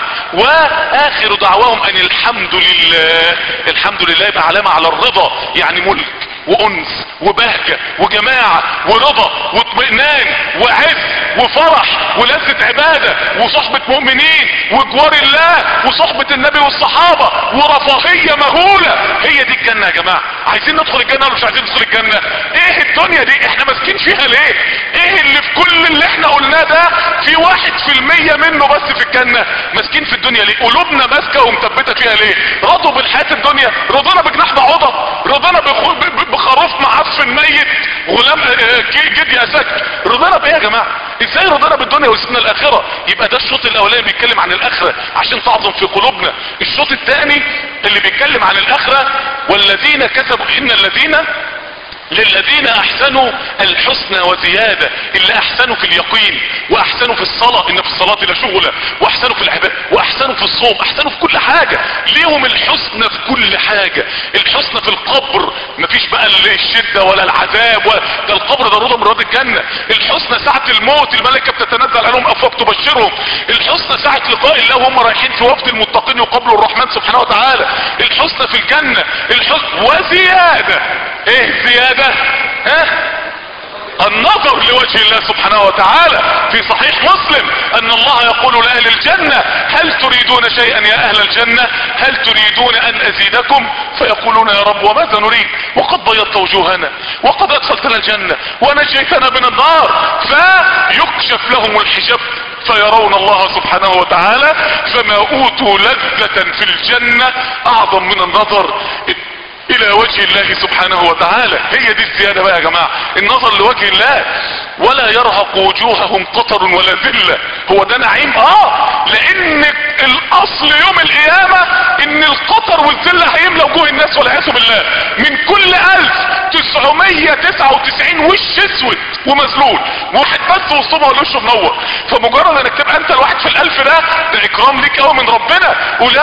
واخر دعواهم ان الحمد لله الحمد لله يبقى علامة على الرضا يعني ملك وانس وبهجة وجماعة ورضا واطمئنان وعز وفرح ولذة عبادة وصحبة مؤمنين وجوار الله وصحبة النبي والصحابة ورفاهية مهولة هي دي الجنة يا جماعة عايزين ندخل الجنة ولا مش عايزين ندخل الجنة ايه الدنيا دي احنا ماسكين فيها ليه ايه اللي في كل اللي احنا قلناه ده في واحد في المية منه بس في الجنة ماسكين في الدنيا ليه قلوبنا ماسكة ومثبتة فيها ليه رضوا بالحياة الدنيا رضونا بجناح بعوضة رضونا بخ- ب- ب- بخروف معفن ميت غلام اه، ك- جد يا سك رضينا بايه يا جماعة ازاي رضينا بالدنيا وسيبنا الاخرة يبقى ده الشوط الاولاني بيتكلم عن الاخرة عشان تعظم في قلوبنا الشوط الثاني اللي بيتكلم عن الاخرة والذين كسبوا ان الذين للذين احسنوا الحسنى وزيادة اللي احسنوا في اليقين واحسنوا في الصلاة ان في الصلاة لا شغلة واحسنوا في العبادة واحسنوا في الصوم احسنوا في كل حاجة ليهم الحسنى في كل حاجة الحسنى في القبر مفيش بقى الشدة ولا العذاب ولا ده القبر ده روضة من روض الجنة الحسنى ساعة الموت الملائكة بتتنزل عليهم افواج تبشرهم الحسنى ساعة لقاء الله وهم رايحين في وفد المتقين يقابلوا الرحمن سبحانه وتعالى الحسنى في الجنة الحسنى وزيادة ايه زيادة ها النظر لوجه الله سبحانه وتعالى في صحيح مسلم ان الله يقول لأهل الجنة هل تريدون شيئا يا اهل الجنة هل تريدون ان ازيدكم فيقولون يا رب وماذا نريد وقد بيضت وجوهنا وقد ادخلتنا الجنة ونجيتنا من النار فيكشف لهم الحجاب فيرون الله سبحانه وتعالى فما اوتوا لذة في الجنة اعظم من النظر الى وجه الله سبحانه وتعالى هي دي الزيادة بقى يا جماعة النظر لوجه الله ولا يرهق وجوههم قطر ولا ذلة هو ده نعيم اه لان الاصل يوم القيامة ان القطر والذلة هيملى وجوه الناس والعياذ بالله من كل الف تسعمية تسعة وتسعين وش اسود ومذلول واحد بس وسطهم هو اللي وشه منور فمجرد انك تبقى انت الواحد في الالف ده ده اكرام ليك قوي من ربنا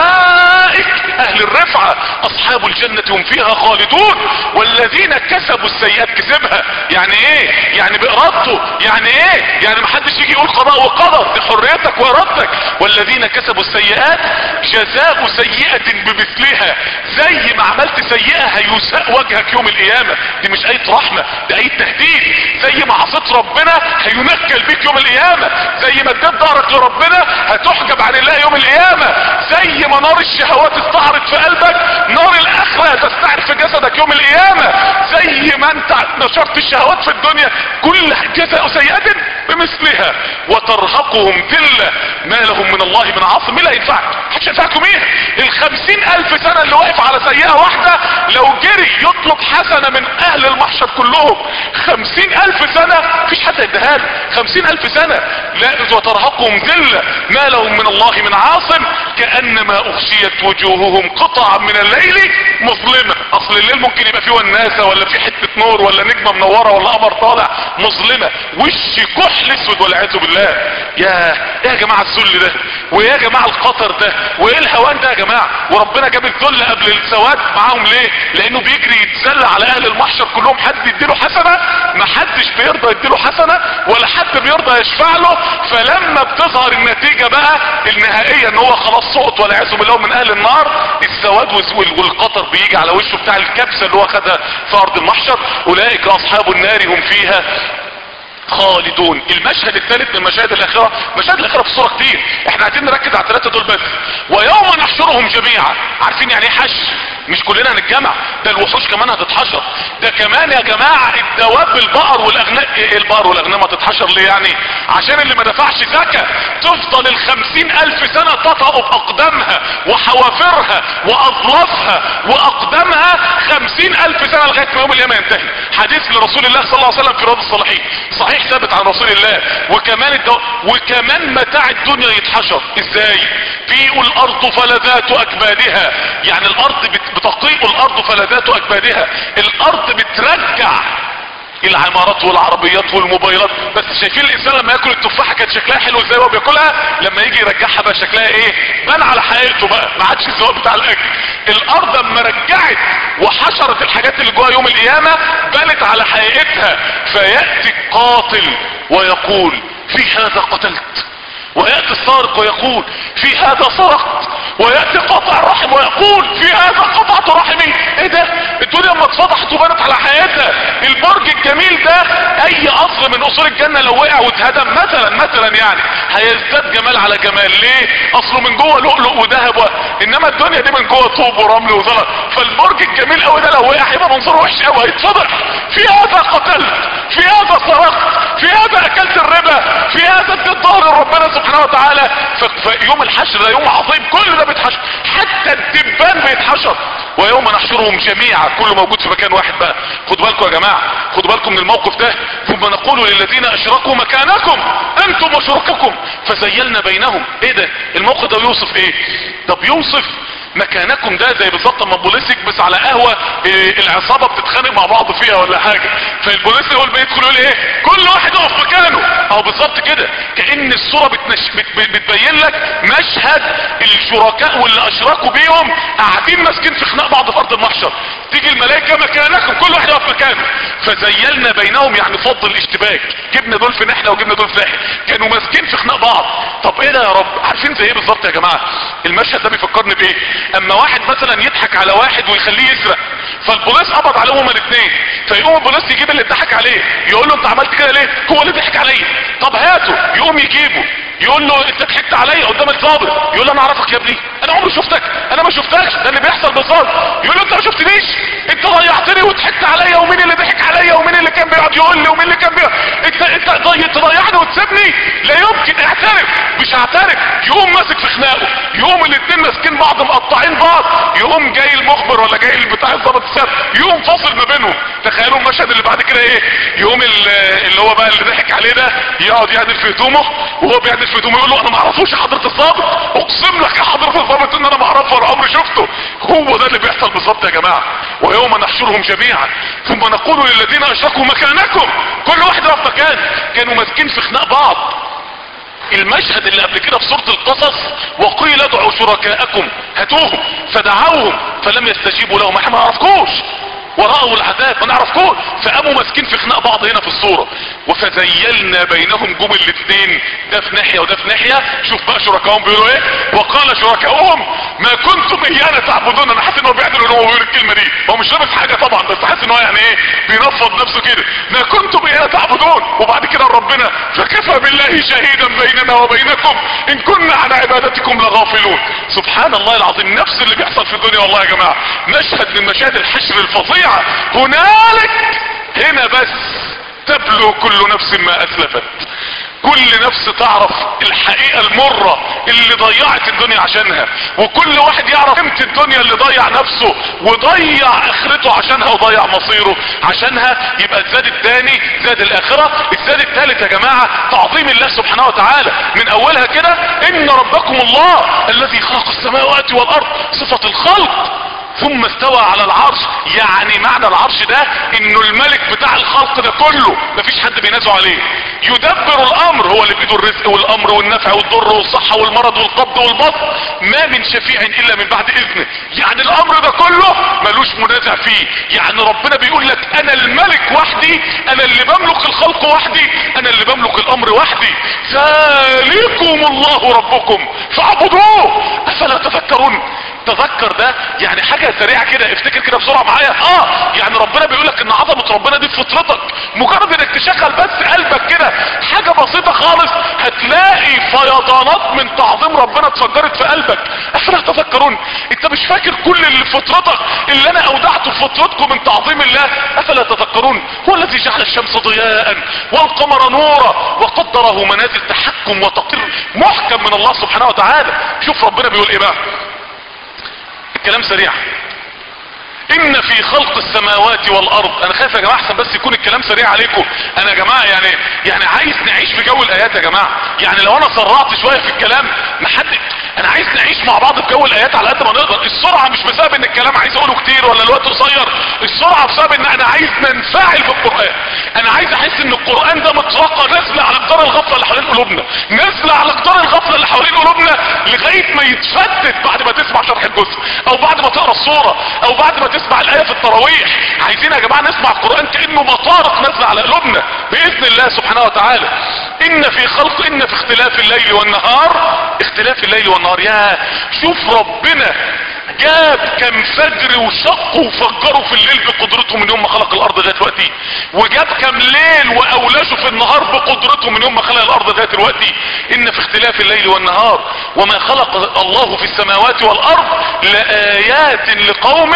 اولئك اهل الرفعة اصحاب الجنة هم فيها خالدون والذين كسبوا السيئات كسبها يعني ايه يعني بارادته يعني ايه يعني محدش يجي يقول قضاء وقدر دي حريتك وارادتك والذين كسبوا السيئات جزاء سيئة بمثلها زي ما عملت سيئة هيساء وجهك يوم القيامة دي مش اية رحمة دي اية تهديد زي ما عصيت ربنا هينكل بيك يوم القيامة زي ما اديت ظهرك لربنا هتحجب عن الله يوم القيامة زي ما نار الشهوات استعرت في قلبك نار الاخرة تستعر في جسدك يوم القيامة زي ما انت نشرت الشهوات في الدنيا كل جزاء سيئة بمثلها وترهقهم ذلة ما لهم من الله من عاصم مين اللي هينفعك محدش هينفعكم ايه الخمسين الف سنة اللي واقف على سيئة واحدة لو جري يطلب حسنة من اهل المحشر كلهم خمسين الف سنة مفيش حد يديها له خمسين الف سنة لا وترهقهم ذلة ما لهم من الله من عاصم كأنما اغشيت وجوههم قطعا من الليل مظلمة اصل الليل ممكن يبقى فيه وناسة ولا في حتة نور ولا نجمة منورة ولا قمر طالع مظلمة وش كحل اسود والعياذ بالله يا ايه يا جماعة الذل ده وايه يا جماعة القطر ده وايه الهوان ده يا جماعة وربنا جاب الذل قبل السواد معاهم ليه لانه بيجري يتسلى على اهل المحشر كلهم حد يديله حسنة ما حدش بيرضى يديله حسنة ولا حد بيرضى يشفع له فلما بتظهر النتيجة بقى النهائية ان هو خلاص سقط والعياذ بالله من اهل النار السواد وال- والقطر بيجي على وشه بتاع الكبسة اللي هو خدها في ارض المحشر اولئك اصحاب النار هم فيها خالدون المشهد الثالث من مشاهد الاخرة مشاهد الاخرة في الصورة كتير احنا عايزين نركز على الثلاثة دول بس ويوم نحشرهم جميعا عارفين يعني ايه حشر مش كلنا هنتجمع ده الوحوش كمان هتتحشر ده كمان يا جماعة الدواب البقر والاغنام ايه البقر والاغنام هتتحشر ليه يعني عشان اللي ما دفعش زكاة تفضل الخمسين الف سنة تطأ باقدامها وحوافرها واظلافها واقدامها خمسين الف سنة لغاية ما يوم القيامة ينتهي حديث لرسول الله صلى الله عليه وسلم في رياض الصالحين صحيح ثابت عن رسول الله وكمان الدو... وكمان متاع الدنيا يتحشر ازاي في الارض فلذات اكبادها يعني الارض بت... بتقيء الارض فلذات اكبادها الارض بترجع العمارات والعربيات والموبايلات بس شايفين الانسان لما ياكل التفاحه كانت شكلها حلو ازاي وهو بياكلها لما يجي يرجعها بقى شكلها ايه بان على حقيقته بقى ما عادش الذوق بتاع الاكل الارض اما رجعت وحشرت الحاجات اللي جواها يوم القيامه بانت على حقيقتها فياتي القاتل ويقول في هذا قتلت ويأتي السارق ويقول في هذا سرقت ويأتي قاطع الرحم ويقول في هذا قطعت رحمي ايه ده الدنيا اما اتفضحت وبنت على حياتها البرج الجميل ده اي قصر من قصور الجنة لو وقع واتهدم مثلا مثلا يعني هيزداد جمال على جمال ليه اصله من جوه لؤلؤ وذهب و... انما الدنيا دي من جوه طوب ورمل وزلط فالبرج الجميل قوي ده لو وقع هيبقى منظره وحش قوي هيتفضح في هذا قتلت في هذا سرقت في هذا اكلت الربا في هذا اديت ظهر ربنا سبحانه وتعالى ف- فيوم الحشر ده يوم عظيم كل ده بيتحشر حتى الدبان بيتحشر ويوم نحشرهم جميعا كله موجود في مكان واحد بقى خدوا بالكم يا جماعه خدوا بالكم من الموقف ده ثم نقول للذين اشركوا مكانكم انتم وشرككم فزيلنا بينهم ايه ده الموقف ده بيوصف ايه ده بيوصف مكانكم ده زي بالظبط اما البوليس يكبس على قهوه إيه العصابه بتتخانق مع بعض فيها ولا حاجه فالبوليس هو اللي بيدخل يقول ايه كل واحد يقف مكانه اهو بالظبط كده كان الصوره بتنش... بت... بت- بتبين لك مشهد الشركاء واللي اشركوا بيهم قاعدين ماسكين في خناق بعض في ارض المحشر تيجي الملائكه مكانكم كل واحد يقف مكانه فزيلنا بينهم يعني فضل الاشتباك جبنا دول في ناحيه وجبنا دول في ناحيه كانوا ماسكين في خناق بعض طب ايه ده يا رب عارفين زي ايه بالظبط يا جماعه المشهد ده بيفكرني بايه اما واحد مثلا يضحك على واحد ويخليه يسرق فالبوليس قبض عليهم هما الاثنين فيقوم البوليس يجيب اللي ضحك عليه يقول له انت عملت كده ليه هو اللي ضحك عليا طب هاته يقوم يجيبه يقول له انت ضحكت عليا قدام الضابط يقول له انا اعرفك يا ابني انا عمري شفتك انا ما شفتكش ده اللي بيحصل بالظبط يقول له انت ما شفتنيش انت ضيعتني وضحكت عليا ومين اللي ضحك عليا ومين اللي كان بيقعد يقول لي ومين اللي كان بيقعد انت انت ضي- تضيعني وتسيبني لا يمكن اعترف مش هعترف يقوم ماسك في خناقه يقوم الاثنين ماسكين بعض مقطعين بعض يقوم جاي المخبر ولا جاي بتاع الضابط السابق يقوم فاصل ما بينهم تخيلوا المشهد اللي بعد كده ايه يقوم ال- اللي هو بقى اللي ضحك عليه ده يقعد يعدل في هدومه وهو بيعدل في هدومه يقول له انا ما اعرفوش يا حضره الضابط اقسم لك يا حضره الضابط ان انا ما اعرفه ولا عمري شفته هو ده اللي بيحصل بالظبط يا جماعه ويوم نحشرهم جميعا ثم نقول للذين اشركوا مكانكم كل واحد يقف مكان كانوا ماسكين في خناق بعض المشهد اللي قبل كده في سورة القصص وقيل ادعوا شركاءكم هاتوهم فدعوهم فلم يستجيبوا لهم احنا ما نعرفكوش ورأوا العذاب ما نعرفكوش فقاموا ماسكين في خناق بعض هنا في الصورة وفزيلنا بينهم جم الاثنين ده في ناحية وده في ناحية شوف بقى شركائهم بيقولوا ايه وقال شركائهم ما كنتم ايانا تعبدون انا حاسس ان هو بيعدل ان هو بيقول الكلمة دي هو مش لابس حاجة طبعا بس حاسس ان هو يعني ايه بينفض نفسه كده ما كنتم ايانا تعبدون وبعد كده ربنا فكفى بالله شهيدا بيننا وبينكم ان كنا عن عبادتكم لغافلون سبحان الله العظيم نفس اللي بيحصل في الدنيا والله يا جماعة مشهد من مشاهد الحشر الفظيعة هنالك هنا بس تبلو كل نفس ما اسلفت كل نفس تعرف الحقيقة المرة اللي ضيعت الدنيا عشانها وكل واحد يعرف قيمة الدنيا اللي ضيع نفسه وضيع اخرته عشانها وضيع مصيره عشانها يبقى الزاد الثاني زاد الاخرة الزاد الثالث يا جماعة تعظيم الله سبحانه وتعالى من اولها كده ان ربكم الله الذي خلق السماوات والارض صفة الخلق ثم استوى على العرش يعني معنى العرش ده انه الملك بتاع الخلق ده كله مفيش حد بينازع عليه يدبر الامر هو اللي بايده الرزق والامر والنفع والضر والصحة والمرض والقبض والبطن ما من شفيع الا من بعد اذنه يعني الامر ده كله ملوش منازع فيه يعني ربنا بيقول لك انا الملك وحدي انا اللي بملك الخلق وحدي انا اللي بملك الامر وحدي ذلكم الله ربكم فاعبدوه افلا تذكرون تذكر ده يعني حاجة سريعة كده افتكر كده بسرعة معايا اه يعني ربنا بيقول لك ان عظمة ربنا دي في فطرتك مجرد انك تشغل بس قلبك كده حاجة بسيطة خالص هتلاقي فيضانات من تعظيم ربنا اتفجرت في قلبك افلا تذكرون انت مش فاكر كل اللي في فطرتك اللي انا اودعته في فطرتكم من تعظيم الله افلا تذكرون هو الذي جعل الشمس ضياء والقمر نورا وقدره منازل تحكم وتقر محكم من الله سبحانه وتعالى شوف ربنا بيقول ايه بقى الكلام سريع ان في خلق السماوات والارض انا خايف يا جماعه احسن بس يكون الكلام سريع عليكم انا يا جماعه يعني يعني عايز نعيش في جو الايات يا جماعه يعني لو انا سرعت شويه في الكلام ما حد انا عايز نعيش مع بعض في جو الايات على قد ما نقدر السرعه مش بسبب ان الكلام عايز اقوله كتير ولا الوقت قصير السرعه بسبب ان انا عايز ننفعل في القران انا عايز احس ان القران ده مطرقه نازله على جدار الغفله اللي حوالين قلوبنا نازله على جدار الغفله اللي حوالين قلوبنا لغايه ما يتفتت بعد ما تسمع شرح الجزء او بعد ما تقرا الصوره او بعد ما تسمع الايه في التراويح عايزين يا جماعه نسمع القران كانه مطارق نازله على قلوبنا باذن الله سبحانه وتعالى ان في خلق ان في اختلاف الليل والنهار اختلاف الليل والنهار يا شوف ربنا جاب كم فجر وشق وفجروا في الليل بقدرته من يوم ما خلق الارض لغايه دلوقتي وجاب كم ليل واولجوا في النهار بقدرته من يوم ما خلق الارض لغايه دلوقتي ان في اختلاف الليل والنهار وما خلق الله في السماوات والارض لايات لقوم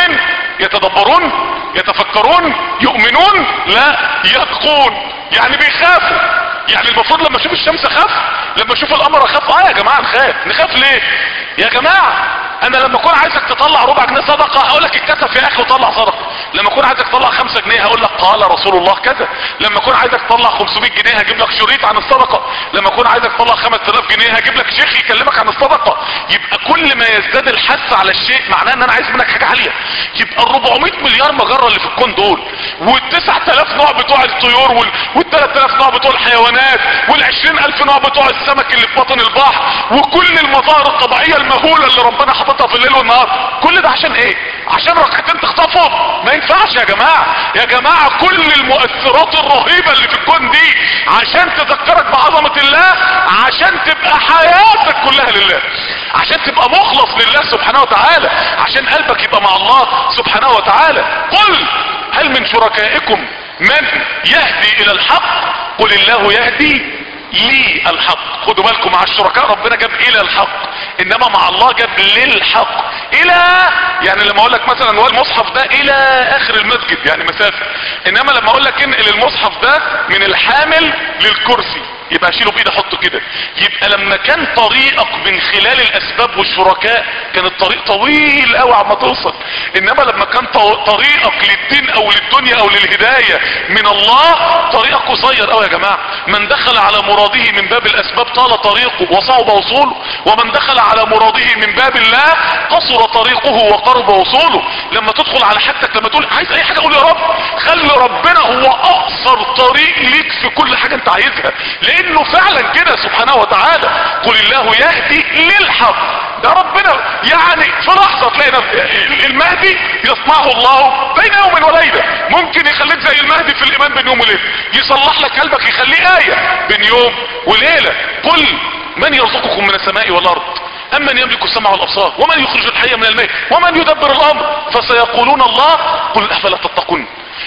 يتدبرون يتفكرون يؤمنون لا يتقون يعني بيخافوا يعني المفروض لما اشوف الشمس اخاف لما اشوف القمر اخاف اه يا جماعه نخاف نخاف ليه يا جماعه انا لما اكون عايزك تطلع ربع جنيه صدقه هقول لك اتكسف يا اخي وطلع صدقه لما اكون عايزك تطلع خمسة جنيه هقول لك قال رسول الله كذا لما اكون عايزك تطلع 500 جنيه هجيب لك شريط عن الصدقه لما اكون عايزك تطلع 5000 جنيه هجيب لك شيخ يكلمك عن الصدقه يبقى كل ما يزداد الحث على الشيء معناه ان انا عايز منك حاجه عاليه يبقى ال 400 مليار مجره اللي في الكون دول وال 9000 نوع بتوع الطيور وال وال 3000 نوع بتوع الحيوانات وال 20000 نوع بتوع السمك اللي في بطن البحر وكل المظاهر الطبيعيه المهوله اللي ربنا حاططها في الليل والنهار كل ده عشان ايه عشان ركعتين تخطفهم ما ينفعش يا جماعه يا جماعه كل المؤثرات الرهيبه اللي في الكون دي عشان تذكرك بعظمه الله عشان تبقى حياتك كلها لله عشان تبقى مخلص لله سبحانه وتعالى عشان قلبك يبقى مع الله سبحانه وتعالى قل هل من شركائكم من يهدي الى الحق قل الله يهدي لي الحق خدوا بالكم مع الشركاء ربنا جاب الى الحق انما مع الله جاب للحق الى يعني لما اقول لك مثلا هو المصحف ده الى اخر المسجد يعني مسافة انما لما اقول لك انقل المصحف ده من الحامل للكرسي يبقى اشيله بايدي احطه كده يبقى لما كان طريقك من خلال الاسباب والشركاء كان الطريق طويل قوي عما توصل انما لما كان طريقك للدين او للدنيا او للهداية من الله طريقك قصير قوي يا جماعة من دخل على مراده من باب الاسباب طال طريقه وصعب وصوله ومن دخل على مراده من باب الله قصر طريقه وقرب وصوله لما تدخل على حاجتك لما تقول عايز اي حاجة قول يا رب خلي ربنا هو اقصر طريق ليك في كل حاجة انت عايزها لانه فعلا كده سبحانه وتعالى قل الله يهدي للحق ده ربنا يعني في لحظة تلاقي المهدي يصنعه الله بين يوم وليلة ممكن يخليك زي المهدي في الايمان بين يوم وليلة يصلح لك قلبك يخليه آية بين يوم وليلة قل من يرزقكم من السماء والارض امن يملك السمع والابصار ومن يخرج الحي من الميت ومن يدبر الامر فسيقولون الله قل افلا تتقون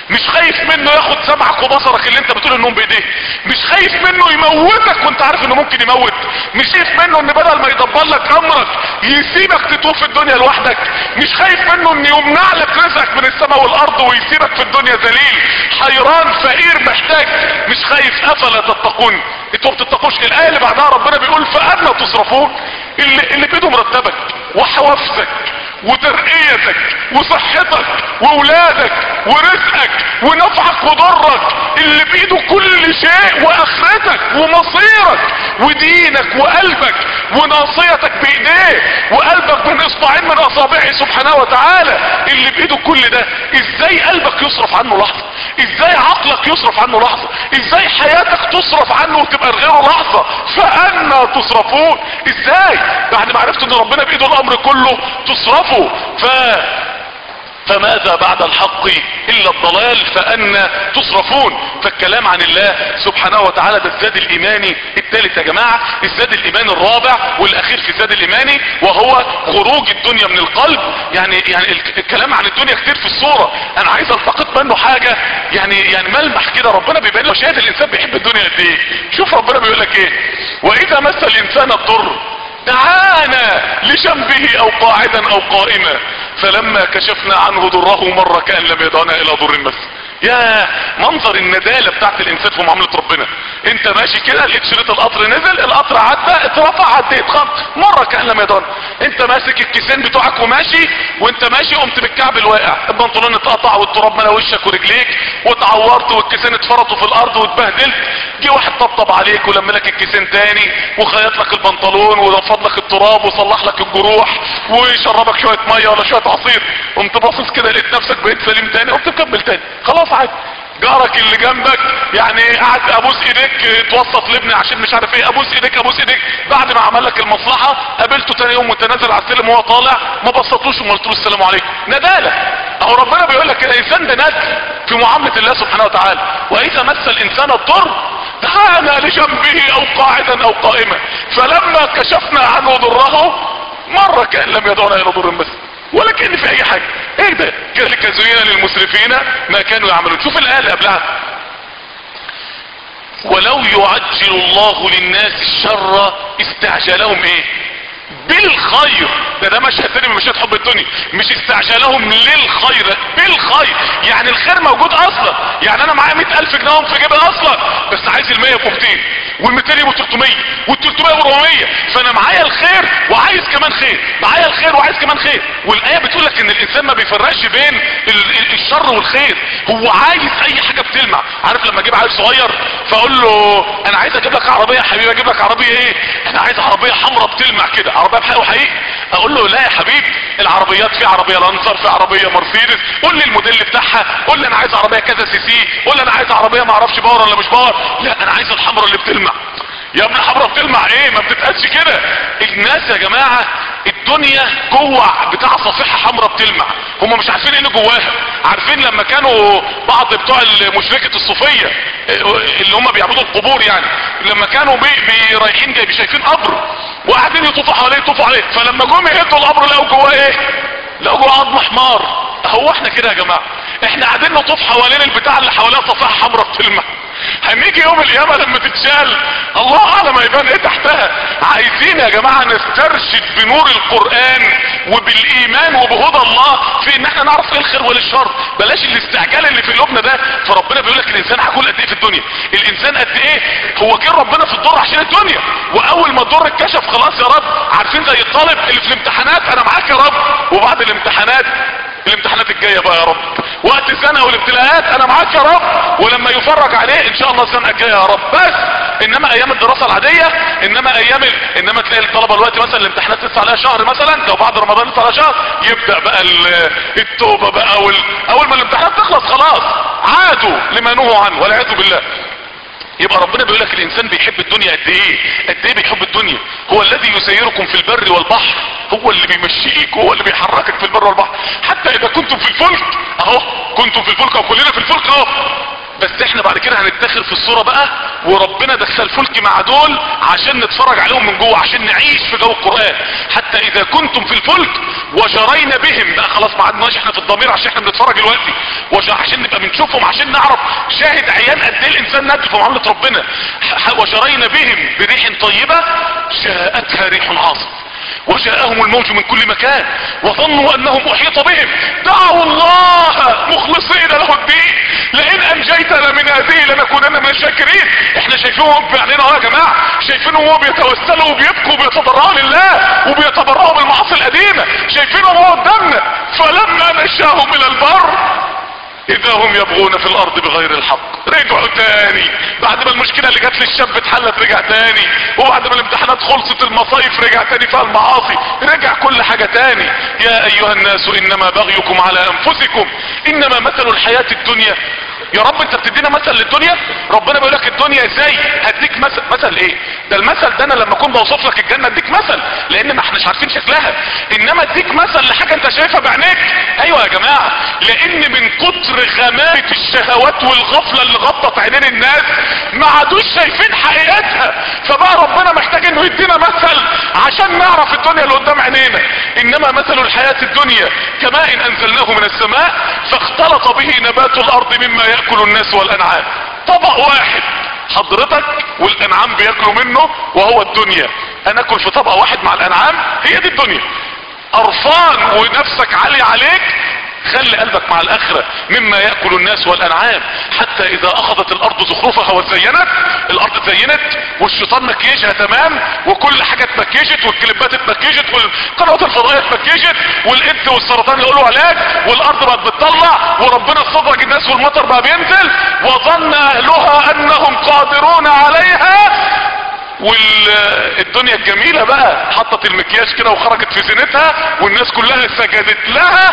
مش خايف منه ياخد سمعك وبصرك اللي انت بتقول انهم بايديه مش خايف منه يموتك وانت عارف انه ممكن يموت مش خايف منه ان بدل ما يدبر لك امرك يسيبك تطوف في الدنيا لوحدك مش خايف منه ان يمنع لك رزقك من السماء والارض ويسيبك في الدنيا ذليل حيران فقير محتاج مش خايف افلا تتقون انتوا ما بتتقوش الايه اللي بعدها ربنا بيقول فانا تصرفون اللي, اللي بايده مرتبك وحوافزك وترقيتك وصحتك واولادك ورزقك ونفعك وضرك اللي بايده كل شيء واخرتك ومصيرك ودينك وقلبك وناصيتك بايديه وقلبك بين اصبعين من اصابعه سبحانه وتعالى اللي بايده كل ده ازاي قلبك يصرف عنه لحظة ازاي عقلك يصرف عنه لحظة ازاي حياتك تصرف عنه وتبقى غيره لحظة فانا تصرفون ازاي بعد ما عرفت ان ربنا بايده الامر كله تصرفوا ف فماذا بعد الحق الا الضلال فانا تصرفون فالكلام عن الله سبحانه وتعالى ده الزاد الايماني الثالث يا جماعة الزاد الايماني الرابع والاخير في الزاد الايماني وهو خروج الدنيا من القلب يعني يعني الكلام عن الدنيا كتير في الصورة انا عايز التقط منه حاجة يعني يعني ملمح كده ربنا بيبين له شايف الانسان بيحب الدنيا قد ايه شوف ربنا بيقول لك ايه واذا مس الانسان الضر دعانا لجنبه او قاعدا او قائما فلما كشفنا عنه ضره مر كأن لم يدعنا الى ضر مس يا منظر الندالة بتاعت الانسان في معاملة ربنا انت ماشي كده لقيت شريط القطر نزل القطر عدى اترفع عديت خم مرة كأن لم يدعنا انت ماسك الكيسين بتوعك وماشي وانت ماشي قمت بالكعب الواقع البنطلون اتقطع والتراب ملا وشك ورجليك واتعورت والكيسين اتفرطوا في الارض واتبهدلت جه واحد طبطب عليك ولم لك الكيسين تاني وخيط لك البنطلون ونفض لك التراب وصلح لك الجروح ويشربك شوية مية ولا شوية عصير قمت باصص كده لقيت نفسك بقيت سليم تاني قمت مكمل تاني خلاص عادي جارك اللي جنبك يعني قعد ابوس ايديك اتوسط لابني عشان مش عارف ايه ابوس ايديك ابوس ايديك بعد ما عمل لك المصلحه قابلته تاني يوم وانت نازل على السلم وهو طالع ما بسطوش وما قلتلوش السلام عليكم نداله اهو ربنا بيقول لك الانسان ده ندل في معامله الله سبحانه وتعالى واذا مس الانسان الضر دعانا لجنبه او قاعدا او قائما فلما كشفنا عنه ضره مره كان لم يدعنا الى ضر بس ولا كان في اي حاجة ايه ده كذلك زين للمسرفين ما كانوا يعملون شوف الايه اللي قبلها ولو يعجل الله للناس الشر استعجلهم ايه بالخير ده ده مشهد تاني من مشاهد حب الدنيا مش استعجلهم للخير بالخير يعني الخير موجود اصلا يعني انا معايا 100000 جنيه في جيبي اصلا بس عايز ال 100 يبقوا 200 وال 200 يبقوا 300 وال 300 يبقوا 400 فانا معايا الخير وعايز كمان خير معايا الخير وعايز كمان خير والايه بتقول لك ان الانسان ما بيفرقش بين ال- ال- الشر والخير هو عايز اي حاجه بتلمع عارف لما اجيب عيل صغير فاقول له انا عايز اجيب لك عربيه يا حبيبي اجيب لك عربيه ايه انا عايز عربيه حمراء بتلمع كده عربيه بحقيقه وحقيقي اقول له لا يا حبيبي العربيات في عربيه لانسر في عربيه مرسيدس قول لي الموديل بتاعها قول لي انا عايز عربيه كذا سي سي قول لي انا عايز عربيه ما اعرفش باور ولا مش باور لا انا عايز الحمراء اللي بتلمع يا ابني حمراء بتلمع ايه ما بتتقالش كده الناس يا جماعة الدنيا جوه بتاع صفيحة حمراء بتلمع هم مش عارفين ايه اللي جواها عارفين لما كانوا بعض بتوع مشركة الصوفية اللي هم بيعبدوا القبور يعني لما كانوا بي بي رايحين جاي شايفين قبر وقاعدين يطوفوا حواليه يطوفوا عليه فلما جم يهدوا القبر لقوا جواه ايه لقوا جواه عظم حمار هو احنا كده يا جماعة احنا قاعدين نطوف حوالين البتاع اللي حواليها صفيحة حمراء بتلمع هنيجي يوم القيامة لما تتشال الله اعلم هيبان ايه تحتها عايزين يا جماعة نسترشد بنور القرآن وبالايمان وبهدى الله في ان احنا نعرف ايه الخير والشر بلاش الاستعجال اللي في قلوبنا ده فربنا بيقول لك الانسان هيكون قد ايه في الدنيا الانسان قد ايه هو جه ربنا في الدور عشان الدنيا واول ما الدور اتكشف خلاص يا رب عارفين زي الطالب اللي في الامتحانات انا معاك يا رب وبعد الامتحانات الامتحانات الجاية بقى يا رب وقت السنة والابتلاءات انا معاك يا رب ولما يفرج عليه ان شاء الله السنة الجاية يا رب بس انما ايام الدراسة العادية انما ايام ال... انما تلاقي الطلبة دلوقتي مثلا الامتحانات لسه عليها شهر مثلا لو بعد رمضان لسه عليها شهر يبدأ بقى ال... التوبة بقى وال... اول ما الامتحانات تخلص خلاص عادوا لما نهوا عنه والعياذ بالله يبقى ربنا بيقول لك الانسان بيحب الدنيا قد ايه قد ايه بيحب الدنيا هو الذي يسيركم في البر والبحر هو اللي بيمشيك هو اللي بيحركك في البر والبحر حتى اذا كنتم في الفلك اهو كنتم في الفلك وكلنا في الفلك اهو بس احنا بعد كده هنتدخل في الصورة بقى وربنا دخل الفلك مع دول عشان نتفرج عليهم من جوه عشان نعيش في جو القرآن حتى اذا كنتم في الفلك وجرينا بهم بقى خلاص ما عدناش احنا في الضمير عشان احنا بنتفرج دلوقتي وج- عشان نبقى بنشوفهم عشان نعرف شاهد عيان قد ايه الانسان ندل في معاملة ربنا ح- وجرينا بهم بريح طيبة جاءتها ريح عاصف وجاءهم الموج من كل مكان وظنوا انهم احيط بهم دعوا الله مخلصين له الدين لئن انجيتنا من هذه لنكونن من الشاكرين احنا شايفينهم بعينينا اهو يا جماعه شايفينهم وهو بيتوسلوا وبيبكوا وبيتضرعوا لله وبيتبرعوا بالمعاصي القديمه شايفينهم اهو قدامنا فلما نشاهم الى البر اذا هم يبغون في الارض بغير الحق رجعوا تاني بعد ما المشكلة اللي جات للشاب اتحلت رجع تاني وبعد ما الامتحانات خلصت المصايف رجع تاني فيها المعاصي رجع كل حاجة تاني يا ايها الناس انما بغيكم على انفسكم انما مثل الحياة الدنيا يا رب انت بتدينا مثل للدنيا ربنا بيقول لك الدنيا ازاي هديك مثل مثل ايه ده المثل ده انا لما اكون بوصف لك الجنه اديك مثل لان ما احناش عارفين شكلها انما اديك مثل لحاجه انت شايفها بعينيك ايوه يا جماعه لان من كتر غمامه الشهوات والغفله اللي غطت عينين الناس ما عادوش شايفين حقيقتها فبقى ربنا محتاج انه يدينا مثل عشان نعرف الدنيا اللي قدام عينينا انما مثل الحياه الدنيا كماء انزلناه من السماء فاختلط به نبات الارض مما ياكل الناس والانعام طبق واحد حضرتك والانعام بياكلوا منه وهو الدنيا هناكل في طبق واحد مع الانعام هي دي الدنيا قرفان ونفسك عالي عليك خلي قلبك مع الاخرة مما يأكل الناس والانعام حتى اذا اخذت الارض زخرفها وزينت الارض زينت والشيطان مكيجها تمام وكل حاجة اتمكيجت والكليبات اتمكيجت والقنوات الفضائية اتمكيجت والايدز والسرطان يقولوا علاج والارض بقت بتطلع وربنا استدرج الناس والمطر بقى بينزل وظن اهلها انهم قادرون عليها والدنيا الجميلة بقى حطت المكياج كده وخرجت في زينتها والناس كلها سجدت لها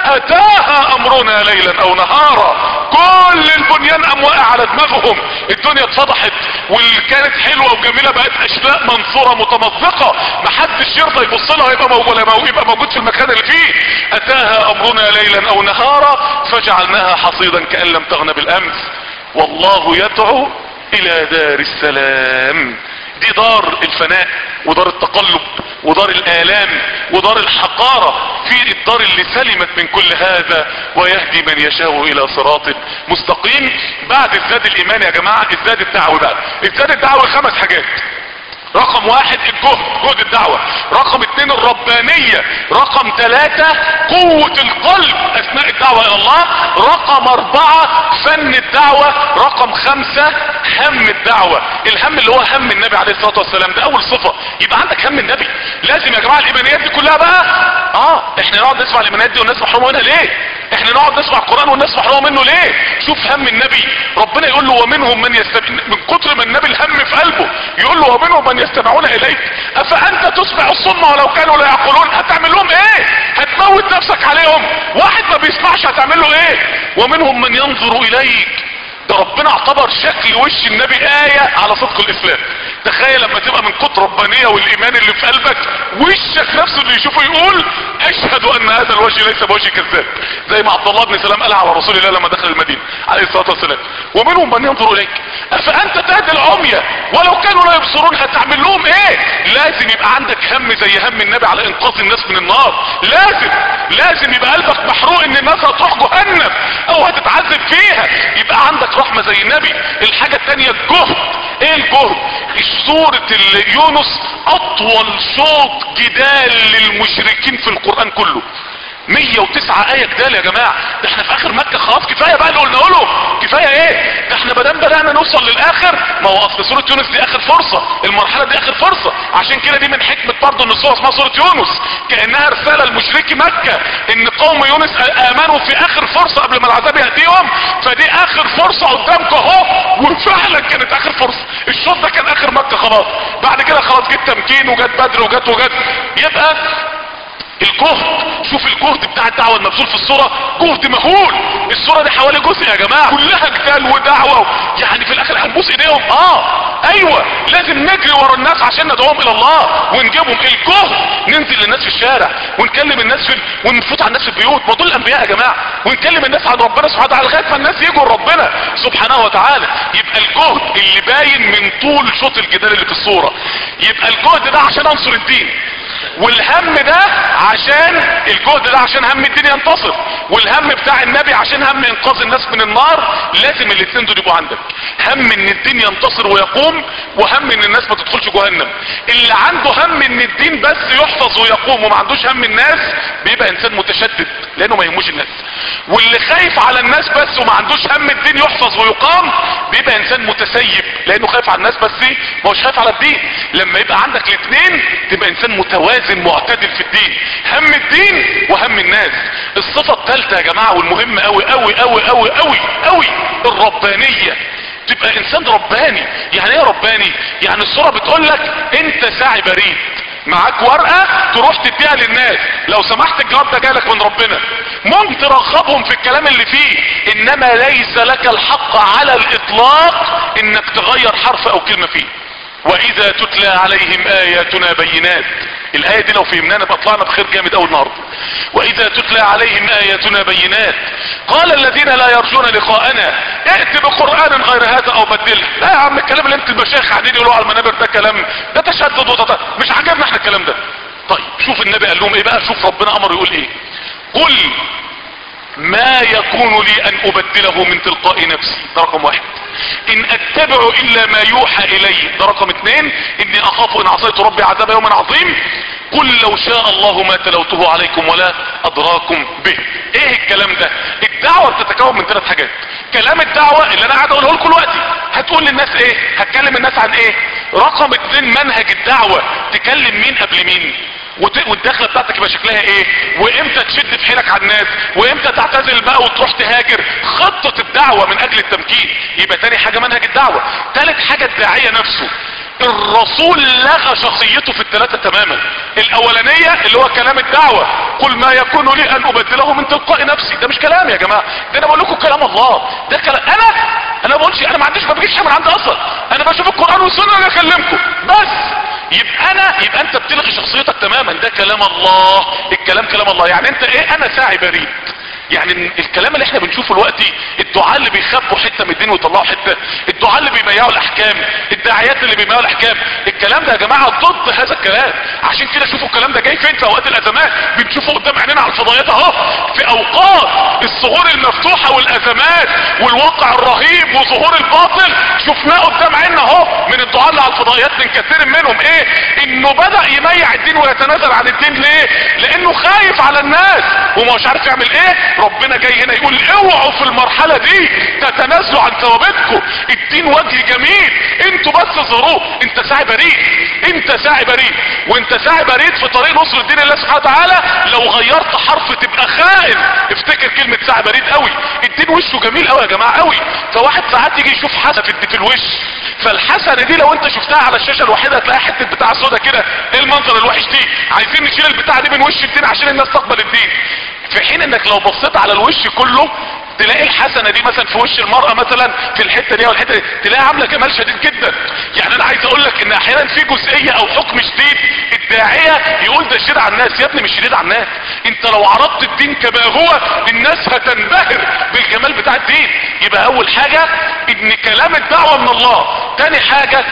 اتاها امرنا ليلا او نهارا كل البنيان قام واقع على دماغهم الدنيا اتفضحت واللي كانت حلوة وجميلة بقت اشلاء منصورة متمزقة محدش يرضى يبص لها يبقى موجود يبقى موجود في المكان اللي فيه اتاها امرنا ليلا او نهارا فجعلناها حصيدا كأن لم تغن بالامس والله يدعو الى دار السلام دي دار الفناء ودار التقلب ودار الآلام ودار الحقارة في الدار اللي سلمت من كل هذا ويهدي من يشاء إلى صراط مستقيم بعد الزاد الإيمان يا جماعة الزاد الدعوة بقى الزاد الدعوة خمس حاجات رقم واحد الجهد جهد الدعوة رقم اتنين الربانية رقم ثلاثة قوة القلب اثناء الدعوة الى الله رقم اربعة فن الدعوة رقم خمسة هم الدعوة الهم اللي هو هم النبي عليه الصلاة والسلام ده اول صفة يبقى عندك هم النبي لازم يا جماعة الايمانيات دي كلها بقى اه احنا نقعد نسمع الايمانيات دي والناس محرومة منها ليه احنا نقعد نسمع القرآن والناس محرومة منه ليه شوف هم النبي ربنا يقول له ومنهم من يستمع من كتر ما النبي الهم في قلبه يقول له ومنهم من يستمعون اليك افانت تسمع الصم ولو كانوا لا يعقلون هتعمل لهم ايه هتموت نفسك عليهم واحد ما بيسمعش هتعمل له ايه ومنهم من ينظر اليك ده ربنا اعتبر شكل وش النبي آية على صدق الاسلام تخيل لما تبقى من كتر ربانية والايمان اللي في قلبك وشك نفسه اللي يشوفه يقول اشهد ان هذا الوجه ليس بوجه كذاب زي ما عبد الله بن سلام قال على رسول الله لما دخل المدينة عليه الصلاة والسلام ومنهم من ينظر اليك افانت تهدي العمية ولو كانوا لا يبصرون هتعمل لهم ايه لازم يبقى عندك هم زي هم النبي على انقاذ الناس من النار لازم لازم يبقى قلبك محروق ان الناس هتروح جهنم او هتتعذب فيها يبقى عندك رحمة زي النبي الحاجة التانية الجهد ايه الجهد سورة يونس اطول صوت جدال للمشركين في القرآن كله 109 آية جدال يا جماعة ده احنا في اخر مكة خلاص كفاية بقى اللي قلنا له كفاية ايه ده احنا بدام بدأنا نوصل للاخر ما هو اصل سورة يونس دي اخر فرصة المرحلة دي اخر فرصة عشان كده دي من حكمة برضه ان السورة اسمها سورة يونس كأنها رسالة لمشركي مكة ان قوم يونس امنوا في اخر فرصة قبل ما العذاب يأتيهم فدي اخر فرصة قدامكم اهو وفعلا كانت اخر فرصة الشوط ده كان اخر مكة خلاص بعد كده خلاص جت تمكين وجت بدر وجت وجت يبقى الجهد شوف الجهد بتاع الدعوة المبذول في الصورة جهد مهول الصورة دي حوالي جزء يا جماعة كلها جدال ودعوة يعني في الاخر هنبوس ايديهم اه ايوه لازم نجري ورا الناس عشان ندعوهم الى الله ونجيبهم الجهد ننزل للناس في الشارع ونكلم الناس في ونفوت على الناس في البيوت ما دول الانبياء يا جماعة ونكلم الناس عن ربنا سبحانه وتعالى لغاية ما الناس يجوا لربنا سبحانه وتعالى يبقى الجهد اللي باين من طول شوط الجدال اللي في الصورة يبقى الجهد ده عشان انصر الدين والهم ده عشان الجهد ده عشان هم الدين ينتصر والهم بتاع النبي عشان هم انقاذ الناس من النار لازم الاثنين دول يبقوا عندك هم ان الدين ينتصر ويقوم وهم ان الناس ما تدخلش جهنم اللي عنده هم ان الدين بس يحفظ ويقوم وما عندوش هم الناس بيبقى انسان متشدد لانه ما يهموش الناس واللي خايف على الناس بس وما عندوش هم الدين يحفظ ويقام بيبقى انسان متسيب لانه خايف على الناس بس ما هوش خايف على الدين لما يبقى عندك الاثنين تبقى انسان متوازن معتدل في الدين هم الدين وهم الناس الصفة الثالثة يا جماعة والمهمة قوي قوي قوي قوي قوي قوي الربانية تبقى انسان رباني يعني ايه رباني يعني الصورة بتقول لك انت ساعي بريد معاك ورقة تروح تديها للناس لو سمحت الجواب ده جالك من ربنا ممكن ترغبهم في الكلام اللي فيه انما ليس لك الحق على الاطلاق انك تغير حرف او كلمة فيه واذا تتلى عليهم اياتنا بينات الايه دي لو فهمناها نبقى طلعنا بخير جامد قوي النهارده واذا تتلى عليهم اياتنا بينات قال الذين لا يرجون لقاءنا ائت بقران غير هذا او بدله لا يا عم الكلام اللي انت المشايخ قاعدين يقولوا على المنابر ده كلام ده تشدد وتط... مش عجبنا احنا الكلام ده طيب شوف النبي قال لهم ايه بقى شوف ربنا امر يقول ايه قل ما يكون لي ان ابدله من تلقاء نفسي ده رقم واحد ان اتبع الا ما يوحى الي ده رقم اتنين اني اخاف ان عصيت ربي عذاب يوم عظيم قل لو شاء الله ما تلوته عليكم ولا ادراكم به ايه الكلام ده الدعوة بتتكون من ثلاث حاجات كلام الدعوة اللي انا قاعد اقوله لكم دلوقتي هتقول للناس ايه هتكلم الناس عن ايه رقم اتنين منهج الدعوة تكلم مين قبل مين والدخله بتاعتك يبقى شكلها ايه وامتى تشد في حيلك على الناس وامتى تعتزل بقى وتروح تهاجر خطة الدعوة من اجل التمكين يبقى تاني حاجة منهج الدعوة تالت حاجة الداعية نفسه الرسول لغى شخصيته في الثلاثة تماما الاولانية اللي هو كلام الدعوة قل ما يكون لي ان ابدله من تلقاء نفسي ده مش كلام يا جماعة ده انا بقول لكم كلام الله ده كلام انا انا بقولش انا ما عنديش ما بجيش من عندي اصلا انا بشوف القرآن والسنة وانا اكلمكم بس يبقى انا يبقى انت بتلغي شخصيتك تماما ده كلام الله الكلام كلام الله يعني انت ايه انا ساعي بريد يعني الكلام اللي احنا بنشوفه دلوقتي الدعاء اللي بيخبوا حته من الدين ويطلعوا حته الدعاء اللي بيبيعوا الاحكام الداعيات اللي بيبيعوا الاحكام الكلام ده يا جماعه ضد هذا الكلام عشان كده شوفوا الكلام ده جاي فين في اوقات الازمات بنشوفه قدام عينينا على الفضائيات اهو في اوقات الثغور المفتوحه والازمات والواقع الرهيب وظهور الباطل شفناه قدام عيننا اهو من الدعاء اللي على الفضائيات من كثير منهم ايه انه بدا يميع الدين ويتنازل عن الدين ليه لانه خايف على الناس ومش عارف يعمل ايه ربنا جاي هنا يقول اوعوا في المرحلة دي تتنازلوا عن ثوابتكم الدين وجه جميل انتوا بس ظهروه انت ساعي بريد انت ساعي بريد وانت ساعي بريد في طريق نصر الدين الله سبحانه وتعالى لو غيرت حرف تبقى خائن افتكر كلمة ساعي بريد قوي الدين وشه جميل قوي يا جماعة قوي فواحد ساعات يجي يشوف حسنة في, في الوش فالحسنة دي لو انت شفتها على الشاشة الوحيدة هتلاقي حتة بتاع سودا كده ايه المنظر الوحش دي عايزين نشيل البتاع دي من وش الدين عشان الناس تقبل الدين في حين انك لو بصيت على الوش كله تلاقي الحسنة دي مثلا في وش المرأة مثلا في الحتة دي او الحتة دي تلاقيها عاملة جمال شديد جدا يعني انا عايز اقول لك ان احيانا في جزئية او حكم شديد الداعية يقول ده شديد على الناس يا ابني مش شديد على الناس انت لو عرضت الدين كما هو الناس هتنبهر بالجمال بتاع الدين يبقى اول حاجة ان كلام الدعوة من الله تاني حاجة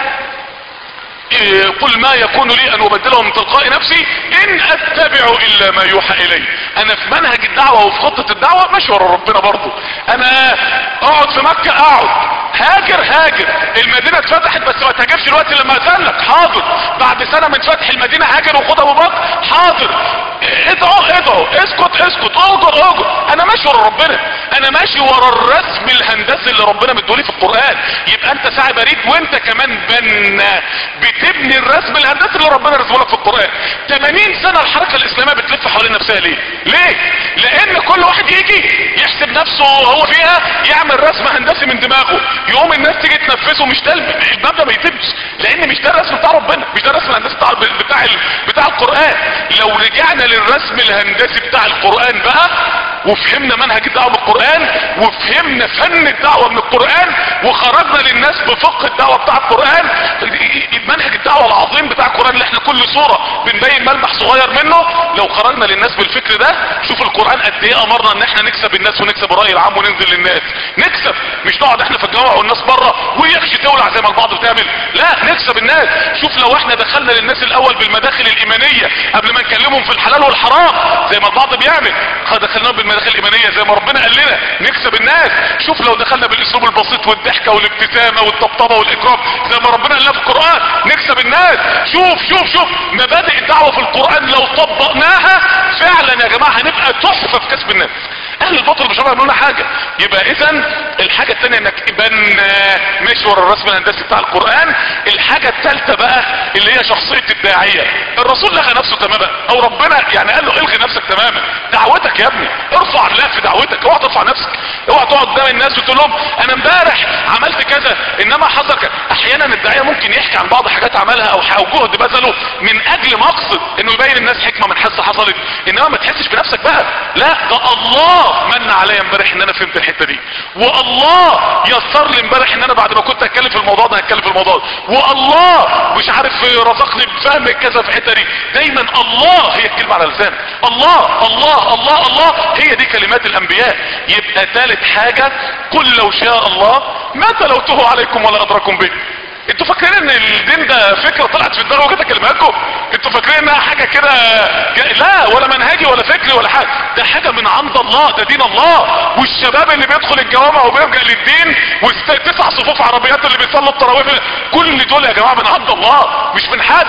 قل ما يكون لي ان ابدله من تلقاء نفسي ان اتبع الا ما يوحى الي انا في منهج الدعوة وفي خطة الدعوة ماشي ورا ربنا برضو انا اقعد في مكة اقعد هاجر هاجر المدينة اتفتحت بس ما تهاجرش الوقت لما اذنك حاضر بعد سنة من فتح المدينة هاجر وخد ابو بكر حاضر ادعوا ادعوا اسكت اسكت اهجر اهجر انا ماشي ورا ربنا انا ماشي ورا الرسم الهندسي اللي ربنا مدولي في القرآن يبقى انت ساعي بريد وانت كمان بنا بتبني الرسم الهندسي اللي ربنا رسمه لك في القرآن 80 سنة الحركة الاسلامية بتلف حوالين نفسها ليه ليه لان كل واحد يجي يحسب نفسه هو فيها يعمل رسم هندسي من دماغه يقوم الناس تيجي تنفذه مش ده المبدا ما يتمش لان مش ده الرسم بتاع ربنا مش ده الرسم الهندسي بتاع بتاع بتاع القران لو رجعنا للرسم الهندسي بتاع القران بقى وفهمنا منهج الدعوه من القران وفهمنا فن الدعوه من القران وخرجنا للناس بفقه الدعوه بتاع القران منهج الدعوه العظيم بتاع القران اللي احنا كل صوره بنبين ملمح صغير منه لو خرجنا للناس بالفكر ده شوف القران قد ايه امرنا ان احنا نكسب الناس ونكسب الراي العام وننزل للناس نكسب مش نقعد احنا في الجامع والناس بره ويخشي تولع زي ما البعض بتعمل لا نكسب الناس شوف لو احنا دخلنا للناس الاول بالمداخل الايمانيه قبل ما نكلمهم في الحلال والحرام زي ما البعض بيعمل دخلناهم بالمداخل الايمانيه زي ما ربنا قال لنا نكسب الناس شوف لو دخلنا بالاسلوب البسيط والضحكه والابتسامه والطبطبه والاكرام زي ما ربنا قال لنا في القران نكسب الناس شوف شوف شوف مبادئ الدعوه في القران لو طبقناها فعلا يا جماعه هنبقى تحفه في كسب الناس اهل الباطل مش هيعملوا لنا حاجه يبقى اذا الحاجه الثانيه انك ابن ماشي ورا الرسم الهندسي بتاع القران الحاجه الثالثه بقى اللي هي شخصيه الداعيه الرسول لغى نفسه تماما او ربنا يعني قال له الغي نفسك تماما دعوتك يا ابني ارفع الله في دعوتك اوعى ترفع نفسك اوعى تقعد قدام الناس وتقول لهم انا امبارح عملت كذا انما حصل كذا احيانا الداعيه ممكن يحكي عن بعض حاجات عملها او او جهد بذله من اجل مقصد انه يبين الناس حكمه من حس حصلت انما ما تحسش بنفسك بقى لا ده الله من عليا امبارح ان انا فهمت الحته دي والله يسر لي امبارح ان انا بعد ما كنت هتكلم في الموضوع ده هتكلم في الموضوع ده والله مش عارف رزقني بفهم كذا في الحته دي دايما الله هي الكلمه على لسانك الله الله الله الله هي دي كلمات الانبياء يبقى ثالث حاجه قل لو شاء الله ما تلوته عليكم ولا ادراكم به انتوا فاكرين ان الدين ده فكره طلعت في دماغي وجت اكلمها لكم انتوا فاكرين انها حاجه كده لا ولا منهجي ولا فكري ولا حاجه ده حاجه من عند الله ده دين الله والشباب اللي بيدخل الجوامع وبيرجع للدين والتسع صفوف عربيات اللي بيصلوا التراويح كل دول يا جماعه من عند الله مش من حد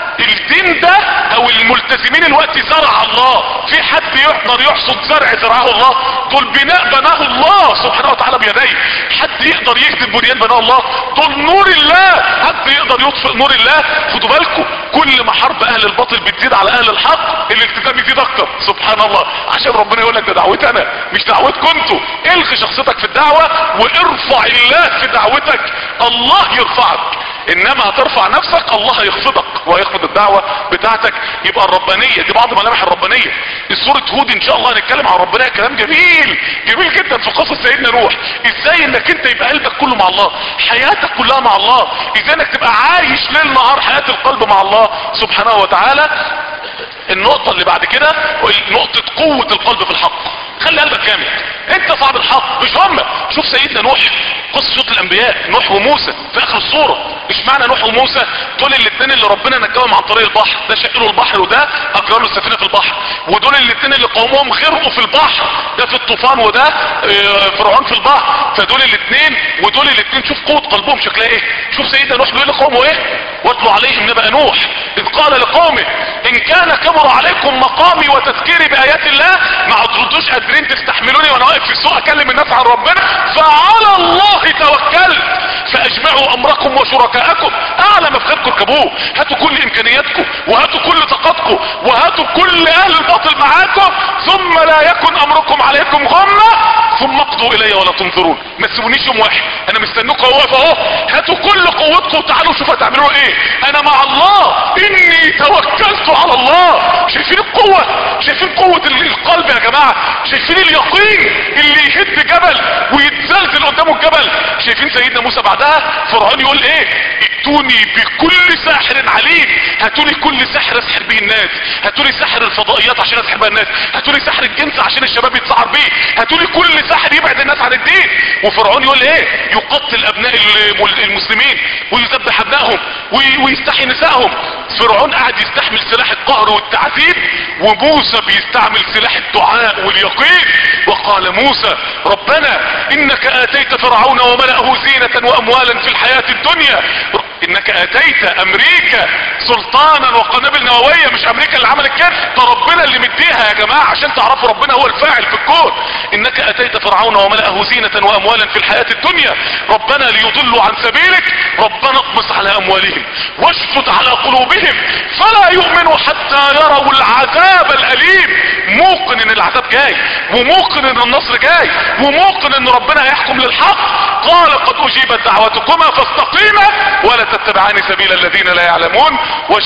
الدين ده او الملتزمين الوقت زرع الله في حد يقدر يحصد زرع زرعه الله دول بناء بناه الله سبحانه وتعالى بيديه حد يقدر يهدم بنيان بناه الله دول نور الله حد يقدر يطفئ نور الله خدوا بالكم كل ما حرب اهل الباطل بتزيد على اهل الحق الالتزام يزيد اكتر سبحان الله عشان ربنا يقول لك ده دعوتي انا مش دعوتكم انتوا الغي شخصيتك في الدعوه وارفع الله في دعوتك الله يرفعك انما هترفع نفسك الله هيخفضك وهيخفض الدعوة بتاعتك يبقى الربانية دي بعض ملامح الربانية السورة هود ان شاء الله هنتكلم عن الربانية كلام جميل جميل جدا في قصة سيدنا نوح ازاي انك انت يبقى قلبك كله مع الله حياتك كلها مع الله ازاي انك تبقى عايش ليل نهار حياة القلب مع الله سبحانه وتعالى النقطة اللي بعد كده نقطة قوة القلب في الحق خلي قلبك جامد انت صاحب الحق مش هم شوف سيدنا نوح قصة صوت الانبياء نوح وموسى في اخر الصورة مش معنى نوح وموسى دول الاثنين اللي ربنا نجاهم عن طريق البحر ده شقلوا البحر وده اجرى له السفينة في البحر ودول الاثنين اللي قومهم غرقوا في البحر ده في الطوفان وده اه فرعون في البحر فدول الاثنين ودول الاثنين شوف قوة قلبهم شكلها ايه شوف سيدنا نوح بيقول لقومه ايه واتلوا عليهم نبأ نوح اذ قال لقومه ان كان كبر عليكم مقامي وتذكيري بايات الله ما عدتوش قادرين تستحملوني وانا واقف في السوق اكلم الناس عن ربنا فعلى الله توكلت فاجمعوا امركم وشركاءكم اعلى ما في خيركم اركبوه هاتوا كل امكانياتكم وهاتوا كل طاقتكم وهاتوا كل اهل الباطل معاكم ثم لا يكن امركم عليكم غمة ثم اقضوا الي ولا تنظرون ما تسيبونيش يوم واحد انا مستنيكم واقف اهو هاتوا كل قوتكم وتعالوا شوفوا هتعملوا ايه انا مع الله اني توكلت على الله شايفين القوة شايفين قوة القلب يا جماعة شايفين اليقين اللي يهد جبل ويتزلزل قدامه الجبل شايفين سيدنا موسى بعدها فرعون يقول ايه ائتوني بكل ساحر عليم هاتولي كل سحر اسحر بيه الناس هاتولي سحر الفضائيات عشان اسحر بيه الناس هاتولي سحر الجنس عشان الشباب يتسحر بيه هاتولي كل سحر يبعد الناس عن الدين وفرعون يقول ايه يقتل ابناء المسلمين ويذبح ابنائهم ويستحي نسائهم فرعون قاعد يستحمل سلاح القهر والتعذيب وموسى بيستعمل سلاح الدعاء واليقين وقال موسى ربنا انك اتيت فرعون وملأه زينة واموالا في الحياة الدنيا انك اتيت امريكا سلطانا وقنابل نووية مش امريكا اللي عملت كده ده ربنا اللي مديها يا جماعة عشان تعرفوا ربنا هو الفاعل في الكون انك اتيت فرعون وملأه زينة واموالا في الحياة الدنيا ربنا ليضلوا عن سبيلك ربنا اطمس على اموالهم واشفت على قلوبهم فلا يؤمنوا حتى يروا العذاب الاليم موقن ان العذاب جاي وموقن ان النصر جاي وموقن ان ربنا هيحكم للحق قال قد اجيبت دعوتكما فاستقيما ولا تتبعان سبيل الذين لا يعلمون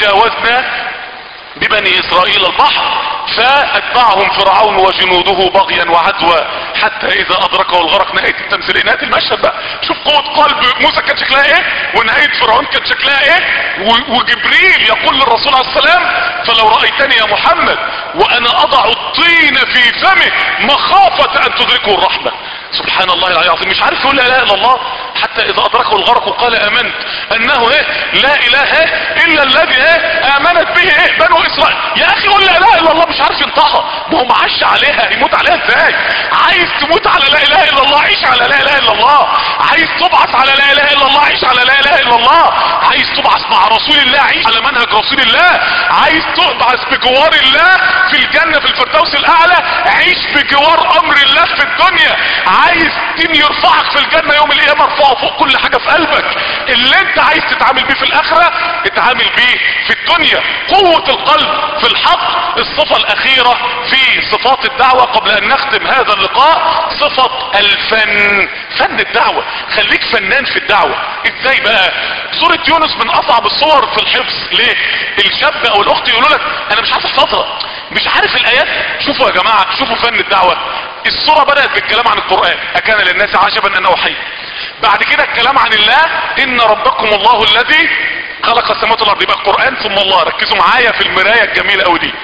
وجاوزنا ببني اسرائيل البحر فاتبعهم فرعون وجنوده بغيا وعدوى حتى اذا ادركه الغرق نهاية التمثيل نهاية المشهد بقى شوف قوة قلب موسى كان شكلها ايه ونهاية فرعون كان شكلها ايه و- وجبريل يقول للرسول عليه السلام فلو رأيتني يا محمد وانا اضع الطين في فمه مخافة ان تدركه الرحمة سبحان الله العلي العظيم مش عارف يقول لا اله الا الله حتى اذا ادركه الغرق وقال امنت انه ايه لا اله إيه الا الذي ايه امنت به ايه بنو اسرائيل يا اخي قول لا اله الا الله مش عارف ينطقها ما هو معاش عليها يموت عليها ازاي عايز تموت على لا اله الا الله عيش على لا اله الا الله عايز تبعث على لا اله الا الله عيش على لا اله الا الله عايز تبعث مع رسول الله عيش على منهج رسول الله عايز تبعث بجوار الله في الجنة في الفردوس الاعلى عيش بجوار امر الله في الدنيا عايز دين يرفعك في الجنة يوم القيامة ارفعه فوق كل حاجة في قلبك اللي انت عايز تتعامل بيه في الاخرة اتعامل بيه في الدنيا قوة القلب في الحق الصفة الاخيرة في صفات الدعوة قبل ان نختم هذا اللقاء صفة الفن فن الدعوة خليك فنان في الدعوة ازاي بقى سورة يونس من اصعب الصور في الحفظ ليه الشاب او الاخت يقولوا لك انا مش عارف احفظها مش عارف الايات شوفوا يا جماعة شوفوا فن الدعوة الصورة بدأت بالكلام عن القرآن اكان للناس عجبا انه حي بعد كده الكلام عن الله ان ربكم الله الذي خلق السماوات والارض يبقى القرآن ثم الله ركزوا معايا في المراية الجميلة قوي دي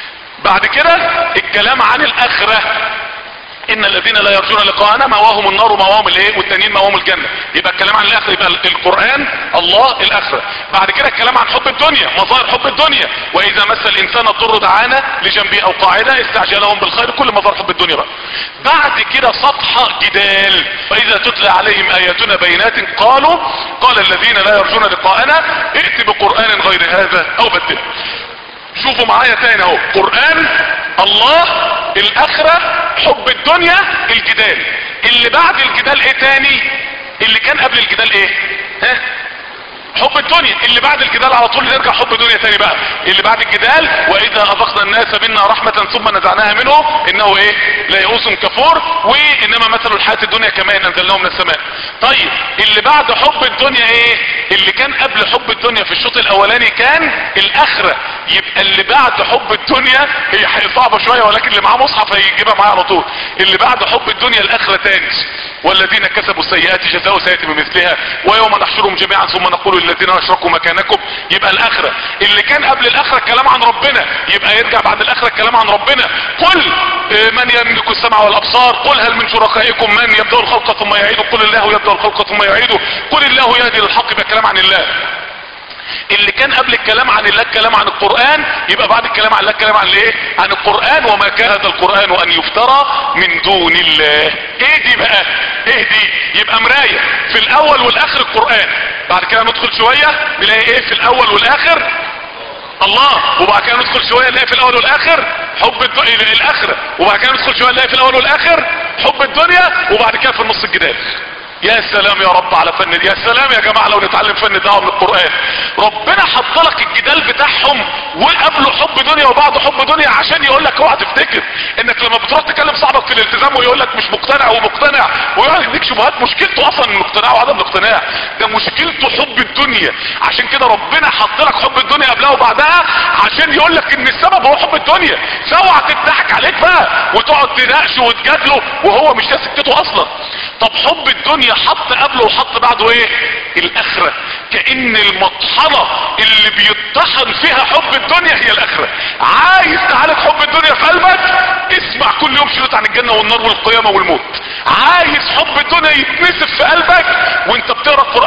بعد كده الكلام عن الاخرة ان الذين لا يرجون لقاءنا مواهم النار ومواهم الايه والتانيين مواهم الجنه يبقى الكلام عن الاخره يبقى القران الله الاخره بعد كده الكلام عن حب الدنيا مظاهر حب الدنيا واذا مس الانسان الضر دعانا لجنبه او قاعده استعجلهم بالخير كل مظاهر حب الدنيا بقى بعد كده سطح جدال واذا تتلى عليهم اياتنا بينات قالوا قال الذين لا يرجون لقاءنا ائت بقران غير هذا او بدله شوفوا معايا تاني اهو قرآن الله الاخرة حب الدنيا الجدال اللي بعد الجدال ايه تاني اللي كان قبل الجدال ايه ها حب الدنيا اللي بعد الجدال على طول نرجع حب الدنيا تاني بقى اللي بعد الجدال واذا اذقنا الناس منا رحمة ثم نزعناها منه انه ايه لا يئوس كفور وانما مثل الحياة الدنيا كما ان انزلناه من السماء طيب اللي بعد حب الدنيا ايه اللي كان قبل حب الدنيا في الشوط الاولاني كان الاخرة يبقى اللي بعد حب الدنيا هي حقيقة صعبة شوية ولكن اللي معاه مصحف هيجيبها معاه على طول اللي بعد حب الدنيا الاخرة تاني والذين كسبوا السيئات جزاء سيئة بمثلها ويوم نحشرهم جميعا ثم نقول للذين اشركوا مكانكم يبقى الاخرة اللي كان قبل الاخرة الكلام عن ربنا يبقى يرجع بعد الاخرة الكلام عن ربنا قل آه، من يملك السمع والابصار قل هل من شركائكم من يبدأ الخلق ثم يعيده قل الله يبدأ الخلق ثم يعيده قل الله يهدي للحق يبقى كلام عن الله اللي كان قبل الكلام عن الله الكلام عن القرآن يبقى بعد الكلام عن الله الكلام عن الايه عن القرآن وما كان هذا القرآن ان يفترى من دون الله ايه دي بقى ايه دي يبقى مراية في الاول والاخر القرآن بعد كده ندخل شوية نلاقي ايه في الاول والاخر الله وبعد كده ندخل شوية نلاقي في الاول والاخر حب الدنيا الاخرة وبعد كده ندخل شوية نلاقي في الاول والاخر حب الدنيا وبعد كده في النص الجدال يا سلام يا رب على فن يا سلام يا جماعة لو نتعلم فن الدعوة من القرآن ربنا حط لك الجدال بتاعهم وقبله حب دنيا وبعده حب دنيا عشان يقول لك اوعى تفتكر انك لما بتروح تكلم صاحبك في الالتزام ويقول لك مش مقتنع ومقتنع ويقعد يديك شبهات مشكلته اصلا من الاقتناع وعدم الاقتناع ده مشكلته حب الدنيا عشان كده ربنا حط لك حب الدنيا قبلها وبعدها عشان يقول لك ان السبب هو حب الدنيا فاوعى تضحك عليك بقى وتقعد تناقشه وتجادله وهو مش ده سكته اصلا طب حب الدنيا حط قبله وحط بعده ايه الاخرة كأن المطحنة اللي بيطحن فيها حب الدنيا هي الاخرة عايز تعالج حب الدنيا في قلبك اسمع كل يوم شريط عن الجنة والنار والقيامة والموت عايز حب الدنيا يتنسف في قلبك وانت بتقرا القرآن وبتختار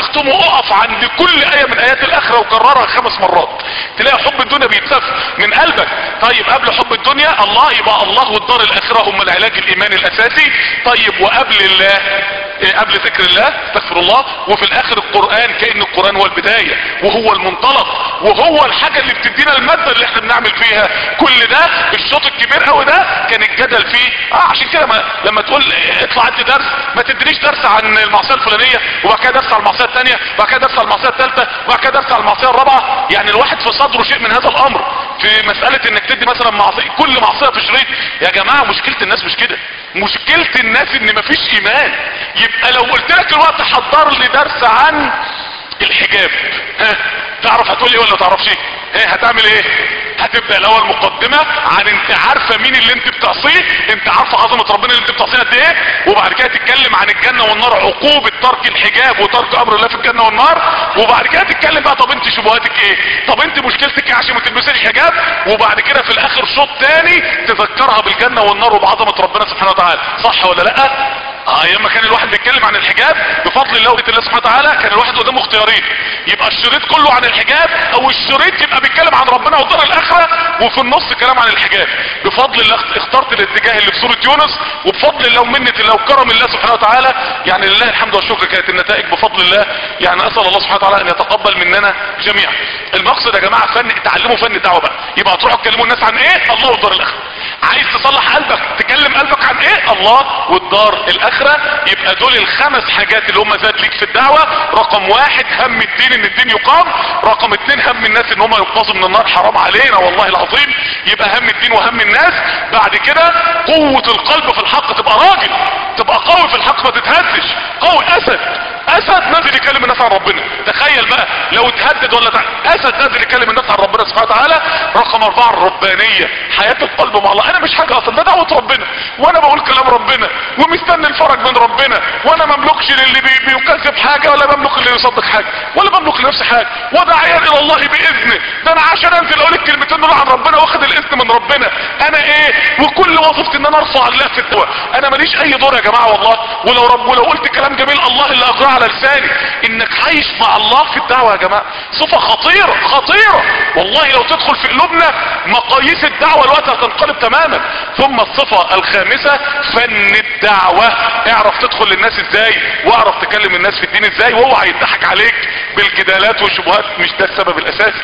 تختم وقف عند كل ايه من ايات الاخره وكررها خمس مرات تلاقي حب الدنيا بيتسف من قلبك طيب قبل حب الدنيا الله يبقى الله والدار الاخره هم العلاج الايماني الاساسي طيب وقبل الله إيه قبل ذكر الله استغفر الله وفي الاخر القرآن كأن القرآن هو البداية وهو المنطلق وهو الحاجة اللي بتدينا المادة اللي احنا بنعمل فيها كل ده الشوط الكبير قوي ده كان الجدل فيه اه عشان كده ما لما تقول اطلع ادي درس ما تدريش درس عن المعصية الفلانية وبعد كده درس عن المعصية الثانية وبعد كده درس عن المعصية الثالثة وبعد كده درس عن المعصية الرابعة يعني الواحد في صدره شيء من هذا الامر في مسألة انك تدي مثلا معصية كل معصية في شريط يا جماعة مشكلة الناس مش كده مشكلة الناس ان مفيش ايمان يبقى لو قلت لك الوقت حضر لي درس عن الحجاب ها تعرف هتقول لي ولا تعرفش ايه ها هتعمل ايه هتبدا الاول مقدمه عن انت عارفه مين اللي انت بتعصيه انت عارفه عظمه ربنا اللي انت بتعصيه قد ايه وبعد كده تتكلم عن الجنه والنار عقوبه ترك الحجاب وترك امر الله في الجنه والنار وبعد كده تتكلم بقى طب انت شبهاتك ايه طب انت مشكلتك ايه عشان ما تلبسيش حجاب وبعد كده في الاخر شوط تاني تذكرها بالجنه والنار وبعظمه ربنا سبحانه وتعالى صح ولا لا اه ايام ما كان الواحد بيتكلم عن الحجاب بفضل الله وبيت الله سبحانه وتعالى كان الواحد قدامه اختيارين يبقى الشريط كله عن الحجاب او الشريط يبقى بيتكلم عن ربنا والدار الاخره وفي النص كلام عن الحجاب بفضل الله اخترت الاتجاه اللي في سوره يونس وبفضل الله ومنه الله وكرم الله سبحانه وتعالى يعني لله الحمد والشكر كانت النتائج بفضل الله يعني اسال الله سبحانه وتعالى ان يتقبل مننا جميعا المقصد يا جماعه فن تعلموا فن الدعوه بقى يبقى تروحوا تكلموا الناس عن ايه الله والدار الاخره عايز تصلح قلبك تكلم قلبك عن ايه الله والدار الاخره يبقى دول الخمس حاجات اللي هم زاد ليك في الدعوه رقم واحد هم الدين ان الدين يقام رقم اتنين هم الناس ان هم ينقذوا من النار حرام علينا والله العظيم يبقى هم الدين وهم الناس بعد كده قوه القلب في الحق تبقى راجل تبقى قوي في الحق ما تتهزش قوي اسد اسد نازل يكلم الناس عن ربنا تخيل بقى لو اتهدد ولا تع... اسد نازل يكلم الناس عن ربنا سبحانه وتعالى رقم اربعة الربانية حياة القلب مع الله انا مش حاجة اصلا ده دعوة ربنا وانا بقول كلام ربنا ومستني الفرج من ربنا وانا مملكش للي بي... بيكذب حاجة ولا بملك اللي يصدق حاجة ولا بملك لنفسي حاجة وداعيا الى الله باذنه ده انا عشان انزل اقول الكلمتين دول عن ربنا واخد الاذن من ربنا انا ايه وكل وظيفتي ان انا ارفع الله في الدواء انا ماليش اي دور يا جماعة والله ولو رب ولو قلت كلام جميل الله اللي اجراه على لساني انك عايش مع الله في الدعوة يا جماعة صفة خطيرة خطيرة والله لو تدخل في قلوبنا مقاييس الدعوة الوقت هتنقلب تماما ثم الصفة الخامسة فن الدعوة اعرف تدخل للناس ازاي واعرف تكلم الناس في الدين ازاي وهو هيضحك عليك بالجدالات والشبهات مش ده السبب الاساسي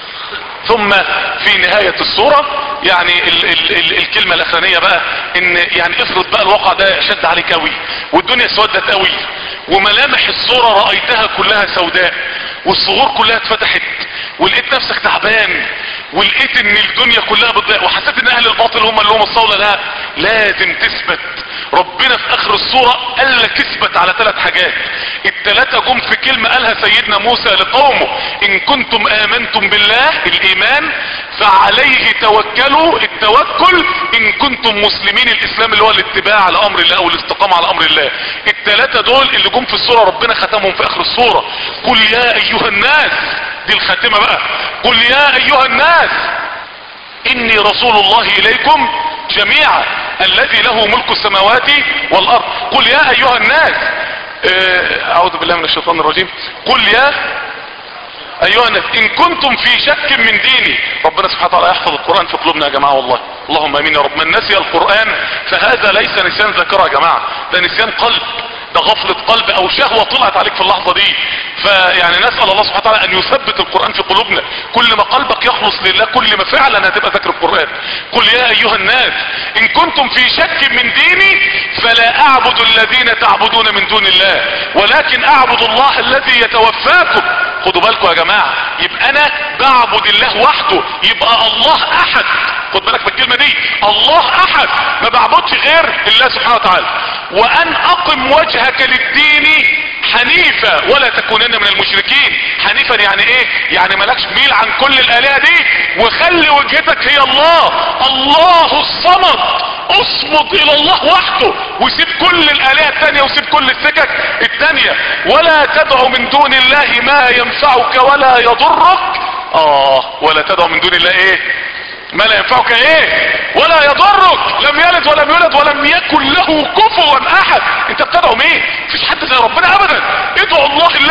ثم في نهاية الصورة يعني ال ال ال الكلمة الاخرانية بقى ان يعني افرض بقى الواقع ده شد عليك قوي والدنيا سودت قوي وملامح الصورة رأيتها كلها سوداء والصغور كلها اتفتحت ولقيت نفسك تعبان ولقيت ان الدنيا كلها بتضيع وحسيت ان اهل الباطل هم اللي هم الصولة لا لازم تثبت ربنا في اخر الصورة قال لك اثبت على ثلاث حاجات الثلاثة جم في كلمة قالها سيدنا موسى لقومه ان كنتم امنتم بالله الايمان فعليه توكلوا التوكل ان كنتم مسلمين الاسلام اللي هو الاتباع على امر الله او الاستقامة على امر الله الثلاثة دول اللي جم في الصورة ربنا ختمهم في اخر الصورة قل يا ايها الناس دي الخاتمة بقى قل يا ايها الناس اني رسول الله اليكم جميعا الذي له ملك السماوات والارض قل يا ايها الناس اعوذ بالله من الشيطان الرجيم قل يا ايها الناس ان كنتم في شك من ديني ربنا سبحانه وتعالى يحفظ القرآن في قلوبنا يا جماعة والله اللهم امين يا رب من نسي القرآن فهذا ليس نسيان ذاكرة يا جماعة ده نسيان قلب ده غفلة قلب او شهوة طلعت عليك في اللحظة دي فيعني نسأل الله سبحانه وتعالى ان يثبت القرآن في قلوبنا كل ما قلبك يخلص لله كل ما فعلا هتبقى ذاكر القرآن قل يا ايها الناس ان كنتم في شك من ديني فلا اعبد الذين تعبدون من دون الله ولكن اعبد الله الذي يتوفاكم خدوا بالكم يا جماعة يبقى انا بعبد الله وحده يبقى الله احد خد بالك من الكلمة دي الله احد ما بعبدش غير الله سبحانه وتعالى وان اقم وجهك للدين حنيفة ولا تكونن من المشركين حنيفا يعني ايه يعني مالكش ميل عن كل الالهة دي وخلي وجهتك هي الله الله الصمد اصمد الى الله وحده وسيب كل الالهة التانية وسيب كل السكك التانية ولا تدعو من دون الله ما ينفعك ولا يضرك اه ولا تدعو من دون الله ايه ما لا ينفعك ايه ولا يضرك لم يلد ولم يولد ولم يكن له كفوا احد انت بتدعو مين مفيش حد زي ربنا ابدا ادعو الله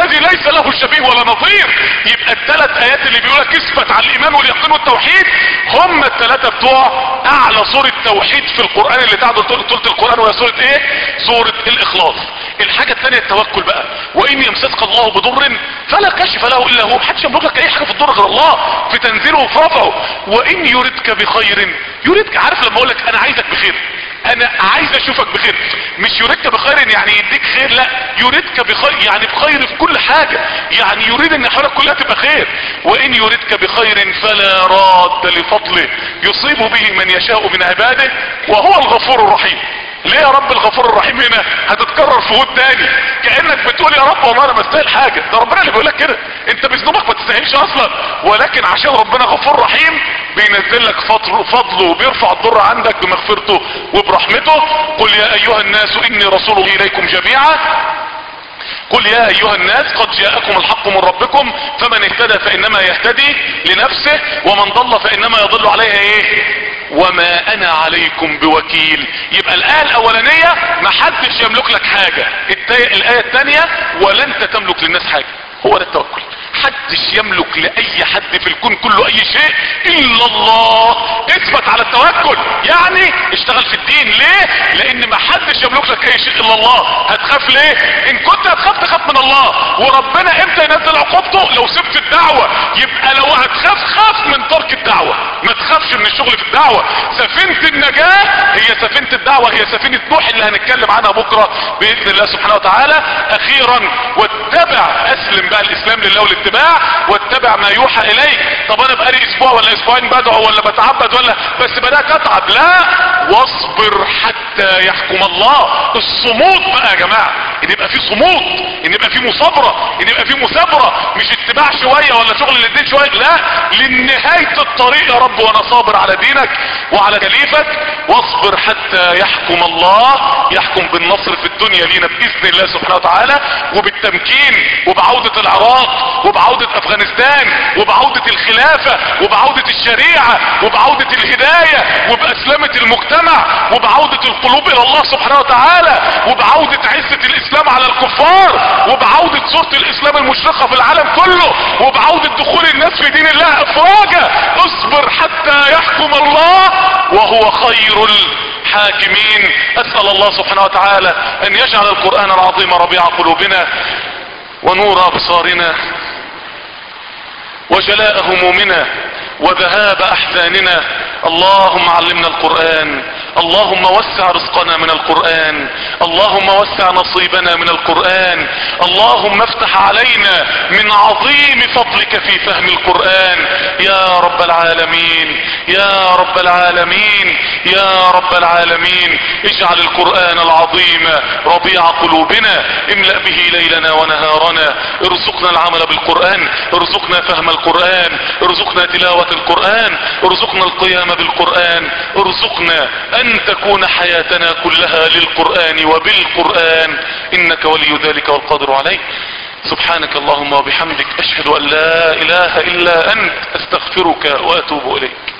الذي ليس له شبيه ولا نظير يبقى الثلاث ايات اللي بيقولك اثبت على الايمان واليقين والتوحيد هم الثلاثه بتوع اعلى سوره توحيد في القران اللي تعدل طولة القران وهي سوره ايه سوره الاخلاص الحاجه الثانيه التوكل بقى وان يمسسك الله بضر فلا كشف له الا هو محدش يملك لك اي حاجه في الضر غير الله في تنزيله وفي رفعه وان يردك بخير يردك عارف لما اقول لك انا عايزك بخير انا عايز اشوفك بخير مش يريدك بخير يعني يديك خير لا يريدك بخير يعني بخير في كل حاجة يعني يريد ان حولك كلها تبقى خير وان يريدك بخير فلا راد لفضله يصيب به من يشاء من عباده وهو الغفور الرحيم ليه يا رب الغفور الرحيم هنا هتتكرر في هود تاني كانك بتقول يا رب والله انا بستاهل حاجه ده ربنا اللي بيقول لك كده انت بذنوبك ما تستاهلش اصلا ولكن عشان ربنا غفور رحيم بينزل لك فضل فضله وبيرفع الضر عندك بمغفرته وبرحمته قل يا ايها الناس اني رسول الله اليكم جميعا قل يا ايها الناس قد جاءكم الحق من ربكم فمن اهتدى فانما يهتدي لنفسه ومن ضل فانما يضل عليها ايه وما انا عليكم بوكيل يبقى الايه الاولانيه ما حدش يملك لك حاجه الايه الثانيه ولا انت تملك للناس حاجه هو ده التوكل حدش يملك لاي حد في الكون كله اي شيء الا الله اثبت على التوكل يعني اشتغل في الدين ليه لان ما حدش يملك لك اي شيء الا الله هتخاف ليه ان كنت هتخاف تخاف من الله وربنا امتى ينزل عقوبته لو سبت الدعوة يبقى لو هتخاف خاف من ترك الدعوة ما تخافش من الشغل في الدعوة سفينة النجاة هي سفينة الدعوة هي سفينة نوح اللي هنتكلم عنها بكرة باذن الله سبحانه وتعالى اخيرا واتبع اسلم بقى الاسلام لله والاتباع واتبع ما يوحى اليك طب انا بقالي اسبوع ولا اسبوعين بدعو ولا بتعبد ولا بس بدات اتعب لا واصبر حتى يحكم الله الصمود بقى يا جماعه ان يبقى في صمود ان يبقى في مصابره ان يبقى في مثابره مش اتباع شويه ولا شغل للدين شويه لا لنهايه الطريق يا رب وانا صابر على دينك وعلى كليفك واصبر حتى يحكم الله يحكم بالنصر في الدنيا لينا باذن الله سبحانه وتعالى وبالتمكين وبعوده العراق وبعودة افغانستان وبعودة الخلافة وبعودة الشريعة وبعودة الهداية وباسلامة المجتمع وبعودة القلوب الى الله سبحانه وتعالى وبعودة عزة الاسلام على الكفار وبعودة صورة الاسلام المشرقة في العالم كله وبعودة دخول الناس في دين الله افواجا اصبر حتى يحكم الله وهو خير الحاكمين اسأل الله سبحانه وتعالى ان يجعل القرآن العظيم ربيع قلوبنا ونور ابصارنا وجلاء همومنا وذهاب احزاننا اللهم علمنا القرآن اللهم وسع رزقنا من القرآن اللهم وسع نصيبنا من القرآن اللهم افتح علينا من عظيم فضلك في فهم القرآن يا رب العالمين يا رب العالمين يا رب العالمين اجعل القرآن العظيم ربيع قلوبنا املأ به ليلنا ونهارنا ارزقنا العمل بالقرآن ارزقنا فهم القرآن ارزقنا تلاوة القرآن ارزقنا القيام بالقرآن ارزقنا ان تكون حياتنا كلها للقرآن وبالقرآن انك ولي ذلك والقادر عليه سبحانك اللهم وبحمدك اشهد ان لا اله الا انت استغفرك واتوب اليك